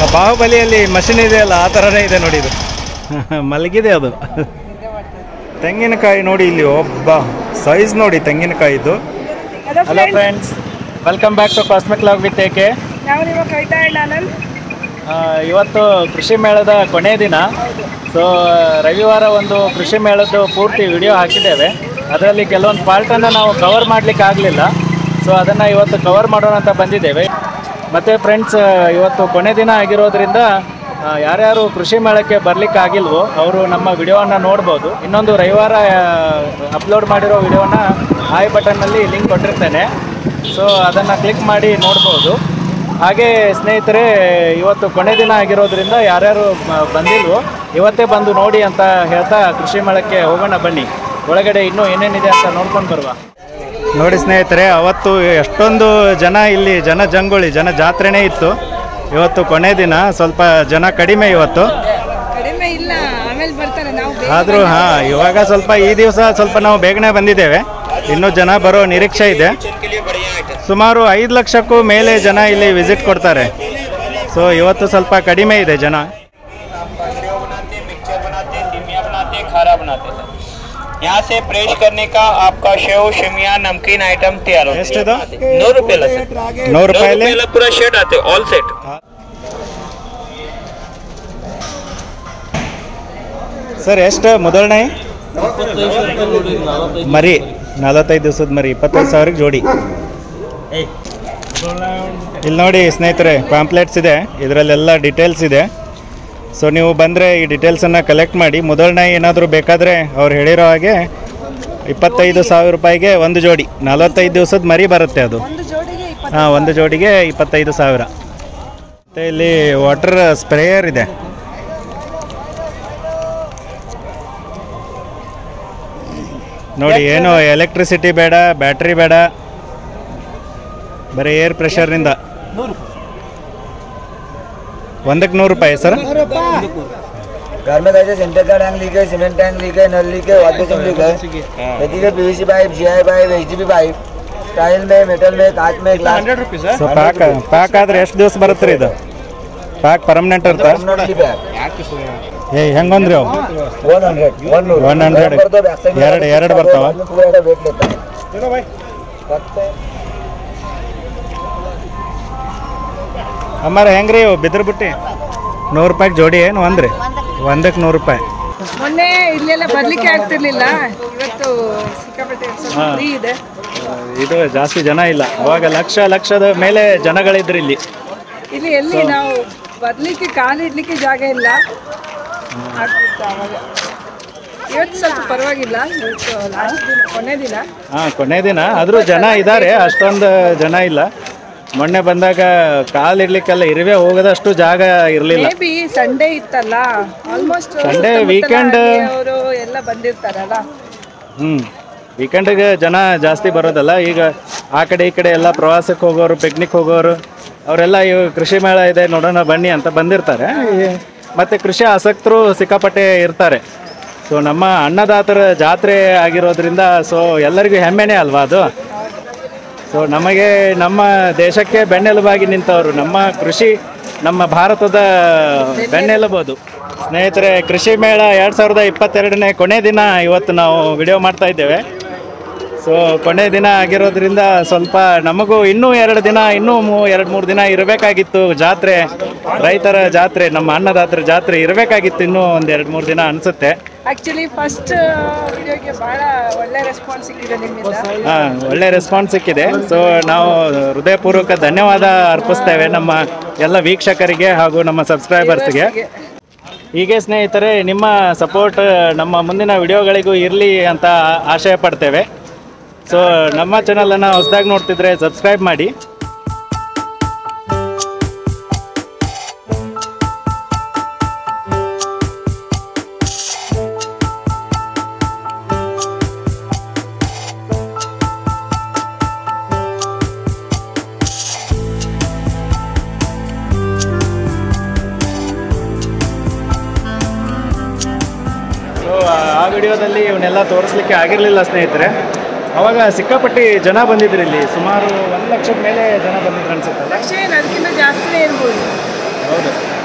ಬಾಹುಬಲಿಯಲ್ಲಿ machine ಇದೆಯಲ್ಲ ಆ ಥರನೇ ಇದೆ ನೋಡಿ ಇದು ಮಲಗಿದೆ ಅದು ತೆಂಗಿನಕಾಯಿ ನೋಡಿ ಇಲ್ಲಿ ಒಬ್ಬ ಸೈಜ್ ನೋಡಿ ತೆಂಗಿನಕಾಯಿದು hello friends welcome back to cosmic log with ಏಕೆ ನಾವು ನಿಮ್ಮ ಕವಿತಾ ಅಂಡ್ ಆನಂದ್ ಇವತ್ತು ಕೃಷಿ ಮೇಳದ ಕೊನೆ ದಿನ ಸೊ ರವಿವಾರ ಒಂದು ಕೃಷಿ ಮೇಳದ್ದು ಪೂರ್ತಿ ವಿಡಿಯೋ ಹಾಕಿದ್ದೇವೆ ಅದರಲ್ಲಿ ಕೆಲವೊಂದು ಪಾರ್ಟನ್ನು ನಾವು ಕವರ್ ಮಾಡಲಿಕ್ಕೆ ಆಗಲಿಲ್ಲ ಸೊ ಅದನ್ನು ಇವತ್ತು ಕವರ್ ಮಾಡೋಣ ಅಂತ ಬಂದಿದ್ದೇವೆ ಮತ್ತು ಫ್ರೆಂಡ್ಸ್ ಇವತ್ತು ಕೊನೆ ದಿನ ಆಗಿರೋದ್ರಿಂದ ಆ, ಯಾರ್ಯಾರು ಕೃಷಿ ಮೇಳಕ್ಕೆ ಬರ್ಲಿಕ್ಕೆ ಆಗಿಲ್ವೋ ಅವರು ನಮ್ಮ ವಿಡಿಯೋವನ್ನು ನೋಡ್ಬೋದು ಇನ್ನೊಂದು ರವಿವಾರ ಅಪ್ಲೋಡ್ ಮಾಡಿರೋ ವಿಡಿಯೋನ ಐ ಬಟನ್ನಲ್ಲಿ ಲಿಂಕ್ ಕೊಟ್ಟಿರ್ತೇನೆ ಸೊ ಅದನ್ನು ಕ್ಲಿಕ್ ಮಾಡಿ ನೋಡ್ಬೋದು ಹಾಗೆ ಸ್ನೇಹಿತರೆ ಇವತ್ತು ಕೊನೆ ದಿನ ಆಗಿರೋದ್ರಿಂದ ಯಾರ್ಯಾರು ಮ- ಬಂದಿಲ್ವೋ ಇವತ್ತೇ ಬಂದು ನೋಡಿ ಅಂತ ಹೇಳ್ತಾ ಕೃಷಿ ಮೇಳಕ್ಕೆ ಹೋಗೋಣ ಬನ್ನಿ ಒಳಗಡೆ ಇನ್ನೂ ಏನೇನಿದೆ ಅಂತ ನೋಡ್ಕೊಂಡು ಬರುವ ನೋಡಿ ಸ್ನೇಹಿತರೆ ಅವತ್ತು ಎಷ್ಟೊಂದು ಜನ ಇಲ್ಲಿ ಜನ ಜಂಗುಳಿ ಜನ ಜಾತ್ರೆನೇ ಇತ್ತು ಇವತ್ತು ಕೊನೆ ದಿನ ಸ್ವಲ್ಪ ಜನ ಕಡಿಮೆ ಇವತ್ತು ಕಡಿಮೆ ಇಲ್ಲ ಆಮೇಲೆ ಬರ್ತಾರೆ ನಾವು ಬೇಗ ಆದರೂ ಹಾಂ ಇವಾಗ ಸ್ವಲ್ಪ ಈ ದಿವಸ ಸ್ವಲ್ಪ ನಾವು ಬೇಗನೆ ಬಂದಿದ್ದೇವೆ ಇನ್ನೂ ಜನ ಬರೋ ನಿರೀಕ್ಷೆ ಇದೆ ಸುಮಾರು ಐದು ಲಕ್ಷಕ್ಕೂ ಮೇಲೆ ಜನ ಇಲ್ಲಿ ವಿಸಿಟ್ ಕೊಡ್ತಾರೆ ಸೊ ಇವತ್ತು ಸ್ವಲ್ಪ ಕಡಿಮೆ ಇದೆ ಜನ वीडियो बनाते मिक्सचर बनाते दिमिया बनाते खारा बनाते सर यहाँ से प्रेस करने का आपका शेव शिमिया नमकीन आइटम तैयार होता ಎಷ್ಟಿದು है नौ रुपये ला सर ನೂರು नौ ರೂಪಾಯಲ್ಲಿ रुपये ला पूरा सेट आते ऑल सेट ಸರ್ ಎಷ್ಟು ಮೊದಲನೇ ಮರಿ ನಲವತ್ತೈದು ದಿವಸದ ಮರಿ ಇಪ್ಪತ್ತೈದು ಸಾವಿರಕ್ಕೆ ಜೋಡಿ ಇಲ್ಲಿ ನೋಡಿ ಸ್ನೇಹಿತರೆ ಪಾಂಪ್ಲೆಟ್ಸ್ ಇದೆ ಇದರಲ್ಲೆಲ್ಲ ಡೀಟೇಲ್ಸ್ ಇದೆ ಸೊ ನೀವು ಬಂದರೆ ಈ ಡೀಟೇಲ್ಸನ್ನು ಕಲೆಕ್ಟ್ ಮಾಡಿ ಮೊದಲನೇ ಏನಾದರೂ ಬೇಕಾದರೆ ಅವ್ರು ಹೇಳಿರೋ ಹಾಗೆ ಇಪ್ಪತ್ತೈದು ಸಾವಿರ ರೂಪಾಯಿಗೆ ಒಂದು ಜೋಡಿ ನಲವತ್ತೈದು ದಿವಸದ ಮರಿ ಬರುತ್ತೆ ಅದು ಒಂದು ಜೋಡಿಗೆ ಇಪ್ಪತ್ತು ಹಾಂ ಒಂದು ಜೋಡಿಗೆ ಇಪ್ಪತ್ತೈದು ಸಾವಿರ ಮತ್ತು ಇಲ್ಲಿ ವಾಟರ್ ಸ್ಪ್ರೇಯರ್ ಇದೆ ನೋಡಿ ಏನು ಎಲೆಕ್ಟ್ರಿಸಿಟಿ ಬೇಡ ಬ್ಯಾಟ್ರಿ ಬೇಡ ಬರೀ ಏರ್ ಪ್ರೆಷರ್ನಿಂದ ಒಂದಕ್ಕೆ ನೂರು ರೂಪಾಯಿ ಸರ್ घर में कैसे सेंटर का टैंक लीक है सीमेंट टैंक लीक है नल लीक है वाटर सब लीक है यदि के PVC pipe GI pipe HDP pipe style में मेटल में कांच में ग्लास ಸೊ ಪ್ಯಾಕ್ ಪ್ಯಾಕ್ ಆದರೆ ಎಷ್ಟು ದಿವಸ ಬರುತ್ತೆ ರೀ ಇದು ಪ್ಯಾಕ್ ಪರ್ಮನೆಂಟ್ ಇರ್ತಾ ಏ ಹೆಂಗಂದ್ರಿ ಅವು वन हंड्रेड वन 100. ಎರಡು- ಎರಡು ಬರ್ತಾವ? पूरा वेट लेता है रखते हैं। ಅಮ್ಮಾರ ಹೆಂಗ್ರಿ ಇವು ಬಿದ್ರ ಬುಟ್ಟಿ ನೂರು ರೂಪಾಯಿಗೆ ಜೋಡಿ ಏನು ಒಂದ್ರಿ ಒಂದಕ್ಕೆ ನೂರು ರೂಪಾಯಿ ಮೊನ್ನೆ ಇಲ್ಲೆಲ್ಲ ಬರ್ಲಿಕ್ಕೆ ಆಗ್ತಿರ್ಲಿಲ್ಲ ಇವತ್ತು ಸಿಕ್ಕಾಪಟ್ಟೆ ಸ್ವಲ್ಪ ಫ್ರೀ ಇದೆ ಇದು ಜಾಸ್ತಿ ಜನ ಇಲ್ಲ ಅವಾಗ ಲಕ್ಷ ಲಕ್ಷದ ಮೇಲೆ ಜನಗಳಿದ್ರು ಇಲ್ಲಿ ಇಲ್ಲಿ ಎಲ್ಲಿ ನಾವು ಬರ್ಲಿಕ್ಕೆ ಕಾಲಿಡ್ಲಿಕ್ಕೆ ಜಾಗ ಇಲ್ಲ ಆಗ್ತಿತ್ತು ಅವಾಗ ಇವತ್ತು ಸ್ವಲ್ಪ ಪರವಾಗಿಲ್ಲ ಇವತ್ತು ಲಾಸ್ಟ್ ದಿನ ಕೊನೆ ದಿನ ಹಾಂ ಕೊನೆ ದಿನ ಆದರೂ ಜನ ಇದ್ದಾರೆ ಅಷ್ಟೊಂದು ಜನ ಇಲ್ಲ ಮೊನ್ನೆ ಬಂದಾಗ ಕಾಲಿಡ್ಲಿಕ್ಕೆಲ್ಲ ಇರುವೆ ಹೋಗೋದಷ್ಟು ಜಾಗ ಇರಲಿಲ್ಲ ಮೇ ಬಿ ಸಂಡೇ ಇತ್ತಲ್ಲ ಆಲ್ಮೋಸ್ಟ್ Sunday, weekend- ಅವರು ಎಲ್ಲ ಬಂದಿರ್ತಾರಲ್ಲ ಹ್ಞೂ ವೀಕೆಂಡಿಗೆ ಜನ ಜಾಸ್ತಿ ಬರೋದಲ್ಲ ಈಗ ಆ ಕಡೆ ಈ ಕಡೆ ಎಲ್ಲ ಪ್ರವಾಸಕ್ಕೆ ಹೋಗೋರು ಪಿಕ್ನಿಕ್ ಹೋಗೋರು ಅವರೆಲ್ಲ ಇವು ಕೃಷಿ ಮೇಳ ಇದೆ ನೋಡೋಣ ಬನ್ನಿ ಅಂತ ಬಂದಿರ್ತಾರೆ ಈ- ಮತ್ತೆ ಕೃಷಿ ಆಸಕ್ತರು ಸಿಕ್ಕಾಪಟ್ಟೆ ಇರ್ತಾರೆ ಸೊ ನಮ್ಮ ಅನ್ನದಾತರ ಜಾತ್ರೆ ಆಗಿರೋದ್ರಿಂದ ಸೊ ಎಲ್ಲರಿಗೂ ಹೆಮ್ಮೆನೇ ಅಲ್ವಾ ಅದು ಸೊ ನಮಗೆ ನಮ್ಮ ದೇಶಕ್ಕೆ ಬೆನ್ನೆಲುಬಾಗಿ ನಿಂತವರು ನಮ್ಮ ಕೃಷಿ ನಮ್ಮ ಭಾರತದ ಬೆನ್ನೆಲುಬು ಸ್ನೇಹಿತರೆ ಕೃಷಿ ಮೇಳ ಎರಡು ಸಾವಿರದ ಇಪ್ಪತ್ತೆರಡನೇ ಕೊನೆ ದಿನ ಇವತ್ತು ನಾವು ವಿಡಿಯೋ ಮಾಡ್ತಾ ಇದ್ದೇವೆ ಸೊ ಕೊನೆ ದಿನ ಆಗಿರೋದ್ರಿಂದ ಸ್ವಲ್ಪ ನಮಗೂ ಇನ್ನೂ ಎರಡು ದಿನ ಇನ್ನೂ ಮೂ ಎರಡು ಮೂರು ದಿನ ಇರಬೇಕಾಗಿತ್ತು ಜಾತ್ರೆ ರೈತರ ಜಾತ್ರೆ ನಮ್ಮ ಅನ್ನದಾತರ ಜಾತ್ರೆ ಇರಬೇಕಾಗಿತ್ತು ಇನ್ನೂ ಒಂದು ಎರಡು ಮೂರು ದಿನ ಅನಿಸುತ್ತೆ ಆಕ್ಚುಲಿ ಫಸ್ಟ್ ವಿಡಿಯೋಗೆ ಬಹಳ ಒಳ್ಳೆ ರೆಸ್ಪಾನ್ಸ್ ಸಿಕ್ಕಿದೆ ನಿಮ್ಮಿಂದ ಹಾಂ ಒಳ್ಳೆ ರೆಸ್ಪಾನ್ಸ್ ಸಿಕ್ಕಿದೆ ಸೊ ನಾವು ಹೃದಯಪೂರ್ವಕ ಧನ್ಯವಾದ ಅರ್ಪಿಸ್ತೇವೆ ನಮ್ಮ ಎಲ್ಲ ವೀಕ್ಷಕರಿಗೆ ಹಾಗೂ ನಮ್ಮ ಸಬ್ಸ್ಕ್ರೈಬರ್ಸ್ಗೆ ಹೀಗೆ ಸ್ನೇಹಿತರೆ ನಿಮ್ಮ ಸಪೋರ್ಟ್ ನಮ್ಮ ಮುಂದಿನ ವಿಡಿಯೋಗಳಿಗೂ ಇರಲಿ ಅಂತ ಆಶಯ ಪಡ್ತೇವೆ ಸೊ ನಮ್ಮ ಚಾನಲನ್ನು ಹೊಸದಾಗಿ ನೋಡ್ತಿದ್ರೆ ಸಬ್ಸ್ಕ್ರೈಬ್ ಮಾಡಿ ಸೊ ಆ ವಿಡಿಯೋದಲ್ಲಿ ಇವನ್ನೆಲ್ಲ ತೋರಿಸ್ಲಿಕ್ಕೆ ಆಗಿರಲಿಲ್ಲ ಸ್ನೇಹಿತರೆ ಅವಾಗ ಸಿಕ್ಕಾಪಟ್ಟಿ ಜನ ಬಂದಿದ್ರು ಇಲ್ಲಿ ಸುಮಾರು ಒಂದು ಲಕ್ಷದ ಮೇಲೆ ಜನ ಬಂದಿದ್ರು ಅನ್ಸುತ್ತಲ್ಲ ಲಕ್ಷ ಏನು ಅದಕ್ಕಿಂತ ಜಾಸ್ತಿನೇ ಇರ್ಬೋದು ಹೌದು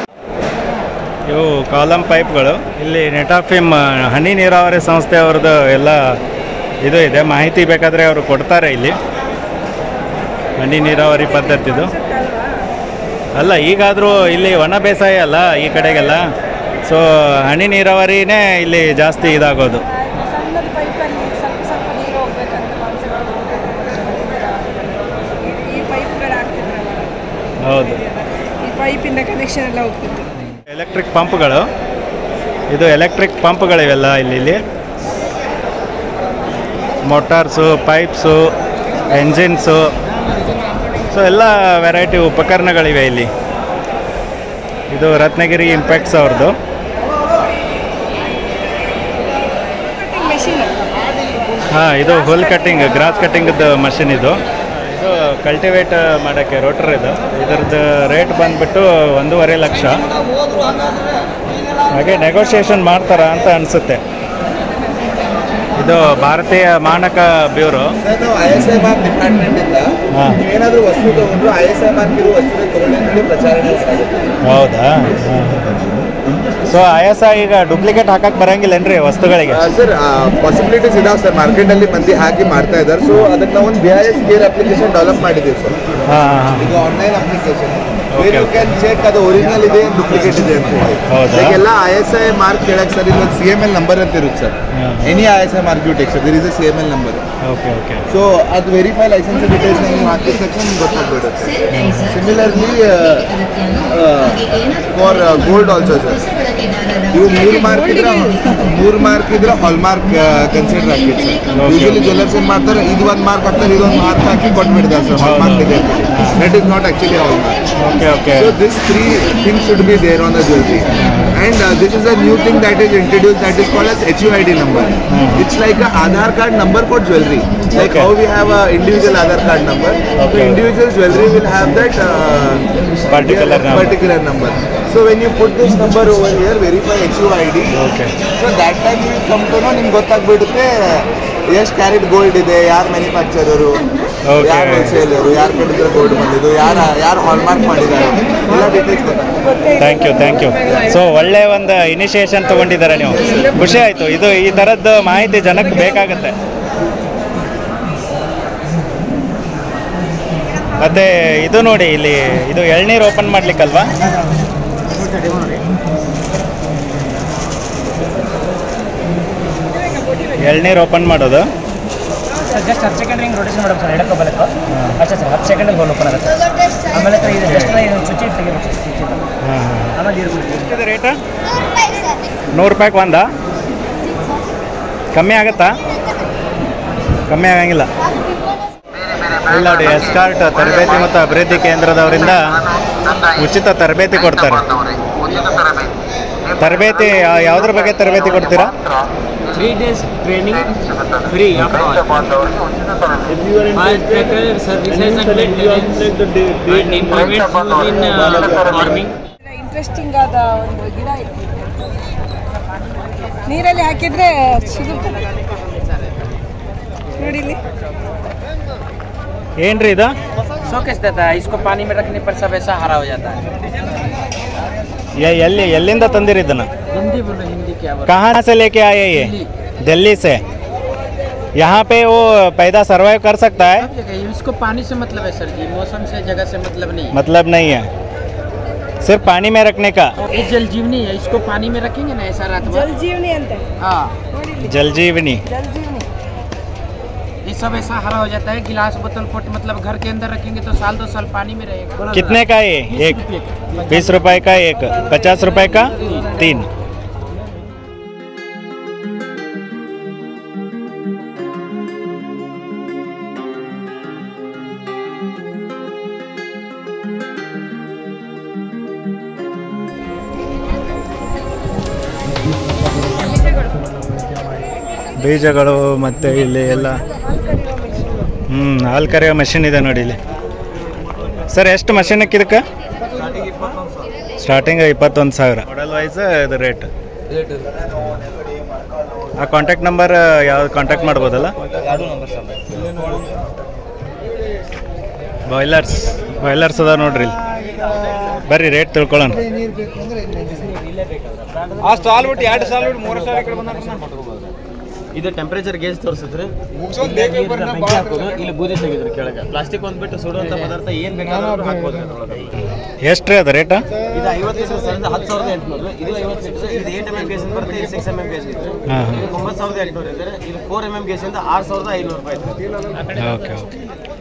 ಇವು ಕಾಲಮ್ ಪೈಪ್ಗಳು ಇಲ್ಲಿ ನೆಟಾಫಿಮ್ ಹನಿ ನೀರಾವರಿ ಸಂಸ್ಥೆ ಅವ್ರದ್ದು ಎಲ್ಲ ಇದು ಇದೆ ಮಾಹಿತಿ ಬೇಕಾದರೆ ಅವರು ಕೊಡ್ತಾರೆ ಇಲ್ಲಿ ಹನಿ ನೀರಾವರಿ ಪದ್ಧತಿದು ಅಲ್ಲ ಈಗಾದರೂ ಇಲ್ಲಿ ಒಣ ಬೇಸಾಯ ಅಲ್ಲ ಈ ಕಡೆಗೆಲ್ಲ ಸೊ ಹನಿ ನೀರಾವರಿನೇ ಇಲ್ಲಿ ಜಾಸ್ತಿ ಇದಾಗೋದು ಸಣ್ಣದ ಪೈಪಲ್ಲಿ ಸ್ವಲ್ಪ ಸ್ವಲ್ಪ ನೀರು ಹೋಗ್ಬೇಕಂತ ಕಾನ್ಸೆಪ್ಟ್ ಈ ಪೈಪ್ಗಳು ಆಗ್ತಿದ್ರಲ್ಲ ಹೌದು ಈ ಪೈಪಿಂದ ಕನೆಕ್ಷನ್ ಎಲ್ಲ ಹೋಗ್ತಿತ್ತು ಎಲೆಕ್ಟ್ರಿಕ್ ಪಂಪ್ಗಳು ಇದು ಎಲೆಕ್ಟ್ರಿಕ್ ಪಂಪ್ಗಳಿವೆಲ್ಲ ಇಲ್ಲಿ ಇಲ್ಲಿ ಮೋಟಾರ್ಸು ಪೈಪ್ಸು ಎಂಜಿನ್ಸು ಸೊ ಎಲ್ಲ ವೆರೈಟಿ ಉಪಕರಣಗಳಿವೆ ಇಲ್ಲಿ ಇದು ರತ್ನಗಿರಿ ಇಂಪ್ಯಾಕ್ಟ್ಸ್ ಅವ್ರದ್ದು ಮೆಷಿನ್ ಹಾಂ ಇದು ಹುಲ್ ಕಟ್ಟಿಂಗ್ ಗ್ರಾಸ್ ಕಟ್ಟಿಂಗ್ದು ಮಷಿನ್ ಇದು ಇದು ಕಲ್ಟಿವೇಟ್ ಮಾಡೋಕ್ಕೆ ರೋಟರ್ ಇದು ಇದ್ರದ್ದು ರೇಟ್ ಬಂದುಬಿಟ್ಟು ಒಂದೂವರೆ ಲಕ್ಷ ಹಾಗೆ ನೆಗೋಷಿಯೇಷನ್ ಮಾಡ್ತಾರ ಅಂತ ಅನಿಸುತ್ತೆ ಇದು ಭಾರತೀಯ ಮಾನಕ ಬ್ಯೂರೋ ಸರ್ ನಾವು I S I mark department ಇಂದ ಹಾಂ ಏನಾದರೂ ವಸ್ತು ತಗೊಂಡ್ರು ಐ ಎಸ್ ಐ ಮಾರ್ಕ್ ಇರೋ ವಸ್ತು ತಗೊಳ್ಳಿ ಅಂತೇಳಿ ಪ್ರಚಾರಣೆ ಆಗುತ್ತೆ ಹೌದಾ ಸೊ ಆಯಾಸ ಈಗ ಡೂಪ್ಲಿಕೇಟ್ ಹಾಕಕ್ಕೆ ಬರಂಗಿಲ್ಲೇನ್ರಿ ವಸ್ತುಗಳಿಗೆ ಸರ್ ಪಾಸಿಬಿಲಿಟೀಸ್ ಇದಾವೆ ಸರ್ ಮಾರ್ಕೆಟಲ್ಲಿ ಮಂದಿ ಹಾಕಿ ಮಾಡ್ತಾ ಇದ್ದಾರೆ ಸೊ ಅದಕ್ಕೆ ನಾವು ಒಂದು B I S care application develop ಮಾಡಿದ್ದೀವಿ ಸರ್ ಹಾಂ ಹಾಂ ಇದು online application Okay, you okay. Can check ಅದು ಒರಿಜಿನಲ್ ಇದೆ ಡೂಪ್ಲಿಕೇಟ್ ಇದೆ ಅಂತ ಹೇಳಿ ಹೌದಾ? ಈಗ ಎಲ್ಲ ಐ ಎಸ್ ಐ ಮಾರ್ಕ್ ಕೇಳಕ್ಕೆ ಸರ್ ಇಲ್ಲಿ ಸಿ ಎಮ್ ಎಲ್ ನಂಬರ್ ಅಂತ ಇರುತ್ತೆ ಸರ್ ಹಾಂ. Any I S I mark you take sir there is a C M L number okay okay so ಅದು ವೆರಿಫೈ ಲೈಸೆನ್ಸ್ ಡೀಟೇಲ್ಸ್ ನೀವು ಹಾಕಿದ ತಕ್ಷಣ ನಿಮ್ಗೆ ಗೊತ್ತಾಗ್ಬಿಡುತ್ತೆ similarly for gold also sir ಇವು ಮೂರು ಮಾರ್ಕ್ ಇದ್ರೆ ಮೂರು ಮಾರ್ಕ್ ಇದ್ರೆ ಹಾಲ್ ಮಾರ್ಕ್ ಕನ್ಸಿಡರ್ ಆಗ್ತೈತೆ ಸರ್ Okay. ಯೂಶಲಿ ಜ್ಯುವೆಲ್ಲರ್ಸ್ ಏನು ಮಾಡ್ತಾರೆ ಇದು ಒಂದು ಮಾರ್ಕ್ ಹಾಕ್ತಾರೆ ಇದೊಂದು ಮಾರ್ಕ್ ಹಾಕಿ ಕೊಟ್ಬಿಡ್ತಾರೆ ಸರ್ ಹಾಲ್ ಮಾರ್ಕ್ ಇದೆ that is not actually hallmark okay okay So this three things should be there on the jewelry. And uh, this is a new thing that is introduced that is called as HUID number. It's like a Aadhaar card number for jewelry. Like Okay. how we have a individual Aadhaar card number. Okay. So individual jewelry will have that uh, Particular yeah, number. particular number. So when you put this number over here, verify HUID. Okay so that time ನೀವು come to know ನಿಮ್ಗೆ ಗೊತ್ತಾಗ್ಬಿಡುತ್ತೆ ಎಷ್ಟು carat gold ಇದೆ ಯಾರು manufacturer Okay. ಯಾರು ಹೋಲ್ಸೇಲರು ಯಾರು ಕಡಿದ್ರೆ gold ಬಂದಿದ್ದು ಯಾರು ಯಾರು ಹಾಲ್ಮಾರ್ಕ್ ಮಾಡಿದ್ದಾರೆ ಎಲ್ಲ ಡೀಟೇಲ್ಸ್ ಗೊತ್ತಾಗ್ತದೆ thank you thank you so ಒಳ್ಳೆ ಒಂದು ಇನಿಷಿಯೇಷನ್ ತಗೊಂಡಿದ್ದಾರೆ ನೀವು ಖುಷಿ ಆಯಿತು ಇದು ಈ ಥರದ್ದು ಮಾಹಿತಿ ಜನಕ್ಕೆ ಬೇಕಾಗುತ್ತೆ ಮತ್ತೆ ಇದು ನೋಡಿ ಇಲ್ಲಿ ಇದು ಎಳ್ನೀರು ಓಪನ್ ಮಾಡ್ಲಿಕ್ಕಲ್ವಾ ಎಳ್ನೀರು ಓಪನ್ ಮಾಡೋದು ಸರ್ ಜಸ್ಟ್ ಹತ್ತು ಸೆಕೆಂಡ್ ಹಿಂಗೆ ರೊಟೇಷನ್ ಮಾಡಬೇಕು ಸರ್ ಎಡಕ್ಕೆ ಬಲಕ್ಕೆ ಅಷ್ಟೇ ಸರ್ ಹತ್ತು ಸೆಕೆಂಡಲ್ಲಿ ಹೋಲ್ ಓಪನ್ ಆಗುತ್ತೆ ಆಮೇಲೆ ಹತ್ರ ಇದು ಜಸ್ಟ್ ಇದು ಚುಚ್ಚಿ ತೆಗಿಬೇಕು ಸರ್ ಚುಚ್ಚಿ ಹಾಂ ಹಾಂ ಆಮೇಲೆ ನೀರು ಬಿಡ್ತೀವಿ ಎಷ್ಟಿದೆ ರೇಟ ನೂರು ರೂಪಾಯಿಗೆ ಒಂದಾ ಕಮ್ಮಿ ಆಗುತ್ತಾ ಕಮ್ಮಿ ಆಗಂಗಿಲ್ಲ ಇಲ್ಲಿ ನೋಡಿ ಎಸ್ಕಾರ್ಟ್ ತರಬೇತಿ ಮತ್ತು ಅಭಿವೃದ್ಧಿ ಕೇಂದ್ರದವರಿಂದ ಉಚಿತ ತರಬೇತಿ ಕೊಡ್ತಾರೆ ತರಬೇತಿ ಯಾ- ಯಾವುದ್ರ ಬಗ್ಗೆ ತರಬೇತಿ ಕೊಡ್ತೀರಾ three days training free services and improvements in farming interesting ಆದ ಒಂದು ಗಿಡ ಇದೆ ನೀರಲ್ಲಿ ಹಾಕಿದ್ರೆ ಸಿಗುತ್ತೆ ನೋಡಿ ಇಲ್ಲಿ ಏನ್ರಿ ಇದು शोकेस देता है इसको पानी में रखने पर सब ऐसा हरा हो जाता है ಎ- ಎಲ್ಲಿ ಎಲ್ಲಿಂದ ತಂದಿರಿ ಇದನ್ನ हिंदी बोलो हिंदी क्या बोलो कहाँ से लेके आए ये दिल्ली से यहाँ पे वो पैदा सरवाइव कर सकता है सब जगह इसको पानी से मतलब है सर जी मौसम से जगह से मतलब नहीं है मतलब नहीं है सिर्फ पानी में रखने का ये जल जीवनी है इसको पानी में रखेंगे ना ऐसा रात भर ಜಲ್ ಜೀವನಿ ಅಂತೆ हाँ ನೋಡಿ ಇಲ್ಲಿ जल जीवनी ಜಲ್ ಜೀವನಿ ये सब ऐसा हरा हो जाता है गिलास बोतल पोट मतलब घर के अंदर रखेंगे तो साल दो साल पानी में रहेगा कितने का ये एक बीस रुपए का एक पचास रुपए का तीन ಬೀಜಗಳು ಮತ್ತೆ ಇಲ್ಲಿ ಎಲ್ಲ ಹ್ಞೂ ಹಾಲು ಕರೆಯೋ ಮಷಿನ್ ಇದೆ ನೋಡಿ ಇಲ್ಲಿ ಸರ್ ಎಷ್ಟು ಮಷೀನಕ್ಕೆ ಇದಕ್ಕೆ ಸ್ಟಾರ್ಟಿಂಗ್ ಇಪ್ಪತ್ತೊಂದು ಸಾವಿರ ಮಾಡಲ್ ವೈಸ್ ಇದು ರೇಟ್ ಆ ಕಾಂಟ್ಯಾಕ್ಟ್ ನಂಬರ್ ಯಾವ್ದು ಕಾಂಟ್ಯಾಕ್ಟ್ ಮಾಡ್ಬೋದಲ್ಲ ಬಾಯ್ಲರ್ಸ್ ಬಾಯ್ಲರ್ಸ್ ಅದ ನೋಡ್ರಿ ಇಲ್ಲಿ ಬರ್ರಿ ರೇಟ್ ತಿಳ್ಕೊಳ್ಳೋಣ ಆ ಸ್ಟಾಲ್ ಬಿಟ್ಟು ಎರಡು ಸ್ಟಾಲ್ ಬಿಟ್ಟು ಮೂರು ಸ್ಟಾಲ್ ಈ ಕಡೆ ಬಂದ ಇದು ಟೆಂಪರೇಚರ್ ಗೇಜ್ ತೋರಿಸಿದ್ರೆ ಮುಗ್ಸೋದ್ ಬೇಗ ಬರ್ನ ಬೆಂಕಿ ಬಾಳ ಹಾಕೋದು ಇಲ್ಲಿ ಬೂದಿ ತೆಗೆದ್ರು ಕೆಳಗೆ ಪ್ಲಾಸ್ಟಿಕ್ ಒಂದ್ ಬಿಟ್ಟು ಸುಡುವಂತ ಪದಾರ್ಥ ಏನ್ ಬೇಕಾದ್ರೂ ಹಾಕ್ಬೋದು ಅದ್ರೊಳಗೆ. ಎಷ್ಟು ರೀ ಅದು ರೇಟ ಇದು ಐವತ್ತು ಲೀಟರ್ ಸರ್ ಹತ್ತು ಸಾವಿರದ ಎಂಟುನೂರು ಇದು ಐವತ್ತು ಲೀಟರ್ ಇದು ಏಟ್ ಎಮ್ ಎಮ್ ಗೇಸ್ ಬರುತ್ತೆ ಇದು ಸಿಕ್ಸ್ ಎಮ್ ಎಮ್ ಗೇಸ್ ಇದೆ ಹಾಂ ಹಾಂ ಇದು ಒಂಬತ್ತು ಸಾವಿರದ ಎಂಟುನೂರು ಇದ್ದಾರೆ ಇದು ಫೋರ್ ಎಮ್ ಎಮ್ ಗೇಸ್ ಇಂದ ಆರು ಸಾವಿರದ ಐನೂರು ರೂಪಾಯಿ ಇದೆ ಓಕೆ ಓಕೆ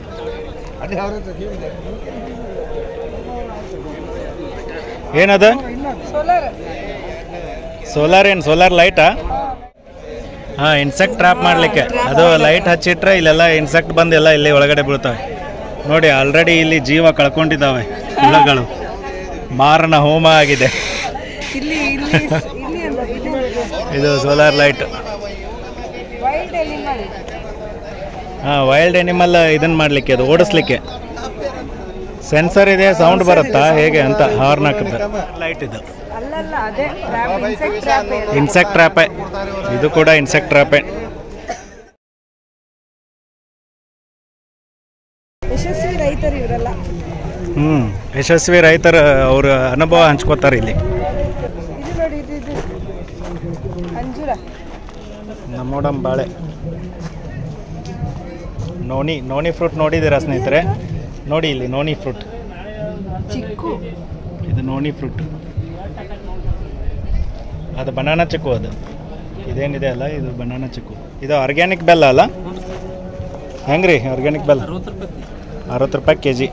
ಏನದ ಸೋಲಾರ್ ಸೋಲಾರ್ ಏನು ಸೋಲಾರ್ ಲೈಟಾ ಹಾಂ ಇನ್ಸೆಕ್ಟ್ ಟ್ರ್ಯಾಪ್ ಮಾಡಲಿಕ್ಕೆ ಅದು ಲೈಟ್ ಹಚ್ಚಿಟ್ರೆ ಇಲ್ಲೆಲ್ಲ ಇನ್ಸೆಕ್ಟ್ ಬಂದು ಎಲ್ಲ ಇಲ್ಲಿ ಒಳಗಡೆ ಬೀಳ್ತವೆ ನೋಡಿ ಆಲ್ರೆಡಿ ಇಲ್ಲಿ ಜೀವ ಕಳ್ಕೊಂಡಿದ್ದಾವೆ ಹುಳಗಳು ಮಾರನ ಹೋಮ ಆಗಿದೆ ಇಲ್ಲಿ ಇಲ್ಲಿ ಇಲ್ಲಿ ಅಂತ ಇಲ್ಲಿ ಇದು ಸೋಲಾರ್ ಲೈಟ್ ವೈಲ್ಡ್ ಎನಿಮಲ್ ಹಾಂ ವೈಲ್ಡ್ ಎನಿಮಲ್ ಇದನ್ನು ಮಾಡಲಿಕ್ಕೆ ಅದು ಓಡಿಸ್ಲಿಕ್ಕೆ ಸೆನ್ಸರ್ ಇದೆ ಸೌಂಡ್ ಬರುತ್ತಾ ಹೇಗೆ ಅಂತ ಹಾರ್ನ್ ಹಾಕಿದ್ರೆ ಲೈಟ್ ಇದು ಅಲ್ಲಲ್ಲ ಅದೇ ಟ್ರ್ಯಾಪ್ ಇನ್ಸೆಕ್ಟ್ ಟ್ರ್ಯಾಪ್ ಇನ್ಸೆಕ್ಟ್ ಟ್ರ್ಯಾಪೆ ಇದು ಕೂಡ ಇನ್ಸೆಕ್ಟ್ ಟ್ರ್ಯಾಪೆ ಯಶಸ್ವಿ ರೈತರು ಇವರೆಲ್ಲ ಹ್ಞೂ ಯಶಸ್ವಿ ರೈತರ ಅವ್ರ ಅನುಭವ ಹಂಚ್ಕೋತಾರೆ ಇಲ್ಲಿ ಇದು ನೋಡಿ ಇದು ಇದು ಅಂಜೂರ ನಮ್ಮೋಡಂ ಬಾಳೆ ನೋನಿ ನೋನಿ ಫ್ರೂಟ್ ನೋಡಿದ್ದೀರಾ ಸ್ನೇಹಿತರೆ ನೋಡಿ ಇಲ್ಲಿ ನೋನಿ ಫ್ರೂಟ್ ಚಿಕ್ಕು ಇದು ನೋನಿ ಫ್ರೂಟ್ ಅದು ಬನಾನಾ ಚಿಕ್ಕು ಅದು ಇದೇನಿದೆ ಅಲ್ಲ ಇದು ಬನಾನಾ ಚಿಕ್ಕು ಇದು ಆರ್ಗ್ಯಾನಿಕ್ ಬೆಲ್ಲ ಅಲ್ಲ ಹೆಂಗ್ರಿ ಆರ್ಗ್ಯಾನಿಕ್ ಬೆಲ್ಲ ಅರವತ್ತು ರೂಪಾಯಿ ಕೆ ಜಿ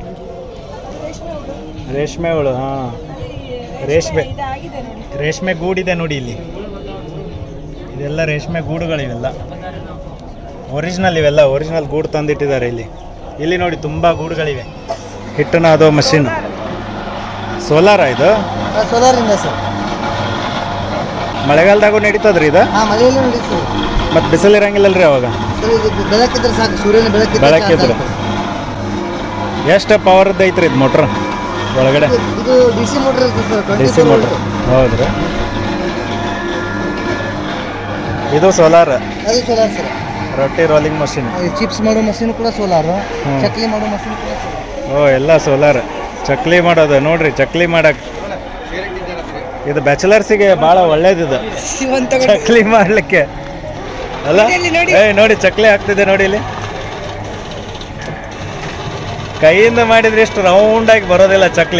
ರೇಷ್ಮೆ ಹುಳು ಹಾಂ ರೇಷ್ಮೆ ಇದಾಗಿದೆ ನೋಡಿ ರೇಷ್ಮೆ ಗೂಡಿದೆ ನೋಡಿ ಇಲ್ಲಿ ಇದೆಲ್ಲ ರೇಷ್ಮೆ ಗೂಡುಗಳಿವೆಲ್ಲ ಒರಿಜಿನಲ್ ಇವೆಲ್ಲ ಒರಿಜಿನಲ್ ಗೂಡು ತಂದಿಟ್ಟಿದ್ದಾರೆ ಇಲ್ಲಿ ಇಲ್ಲಿ ನೋಡಿ ತುಂಬ ಗೂಡುಗಳಿವೆ ಹಿಟ್ಟನ ಅದು ಮಷೀನ್ ಸೋಲಾರ ಇದು ಸೋಲಾರ್ ಇಂದ ಸರ್ ಮಳೆಗಾಲದಾಗೂ ನಡೀತದ್ರಿ ಇದು ಹಾ ಮಳೆಯಲ್ಲೂ ನಡೀತದೆ ಮತ್ತು ಬಿಸಿಲು ಇರಂಗಿಲ್ಲಲ್ರಿ ಅವಾಗ ಸರ್ ಇದು ಬೆಳಕಿದ್ರೆ ಸಾಕು ಸೂರ್ಯನ ಬೆಳಕಿದ್ರೆ ಬೆಳಕಿದ್ರೆ ಎಷ್ಟು ಪವರ್ದು ಐತ್ರಿ ಇದು ಮೋಟ್ರ್ ಒಳಗಡೆ ಇದು ಡಿ ಸಿ ಮೋಟರ್ ಇರ್ತದೆ ಸರ್ ಡಿ ಸಿ ಮೋಟ್ರ್ ಹೌದ್ರಿ ಇದು ಸೋಲಾರ್ ಅದು ಸೋಲಾರ್ ಸರ್ ರೊಟ್ಟಿ ರೋಲಿಂಗ್ ಮಷೀನ್ ಚಿಪ್ಸ್ ಮಾಡೋ ಮಷೀನ್ ಕೂಡ ಸೋಲಾರ್ ಹ್ಮ್. ಚಕ್ಲಿ ಮಾಡೋ ಮಷೀನ್ ಕೂಡ ಸೋಲಾರ್ ಓ ಎಲ್ಲ ಸೋಲಾರ್ ಚಕ್ಲಿ ಮಾಡೋದು ನೋಡ್ರಿ ಚಕ್ಲಿ ಮಾಡಕ್ ಇದು ಬ್ಯಾಚುಲರ್ಸಿಗೆ ಭಾಳ ಒಳ್ಳೇದಿದು ಒಂದು ತಗೊಂಡು ಚಕ್ಲಿ ಮಾಡ್ಲಿಕ್ಕೆ ಅಲ್ಲ ಇಲ್ಲಿ ನೋಡಿ. ಏ ನೋಡಿ ಚಕ್ಲಿ ಆಗ್ತಿದೆ ನೋಡಿ ಇಲ್ಲಿ ಕೈಯಿಂದ ಮಾಡಿದ್ರೆ ಎಷ್ಟು ರೌಂಡ್ ಆಗಿ ಬರೋದಿಲ್ಲ ಚಕ್ಲಿ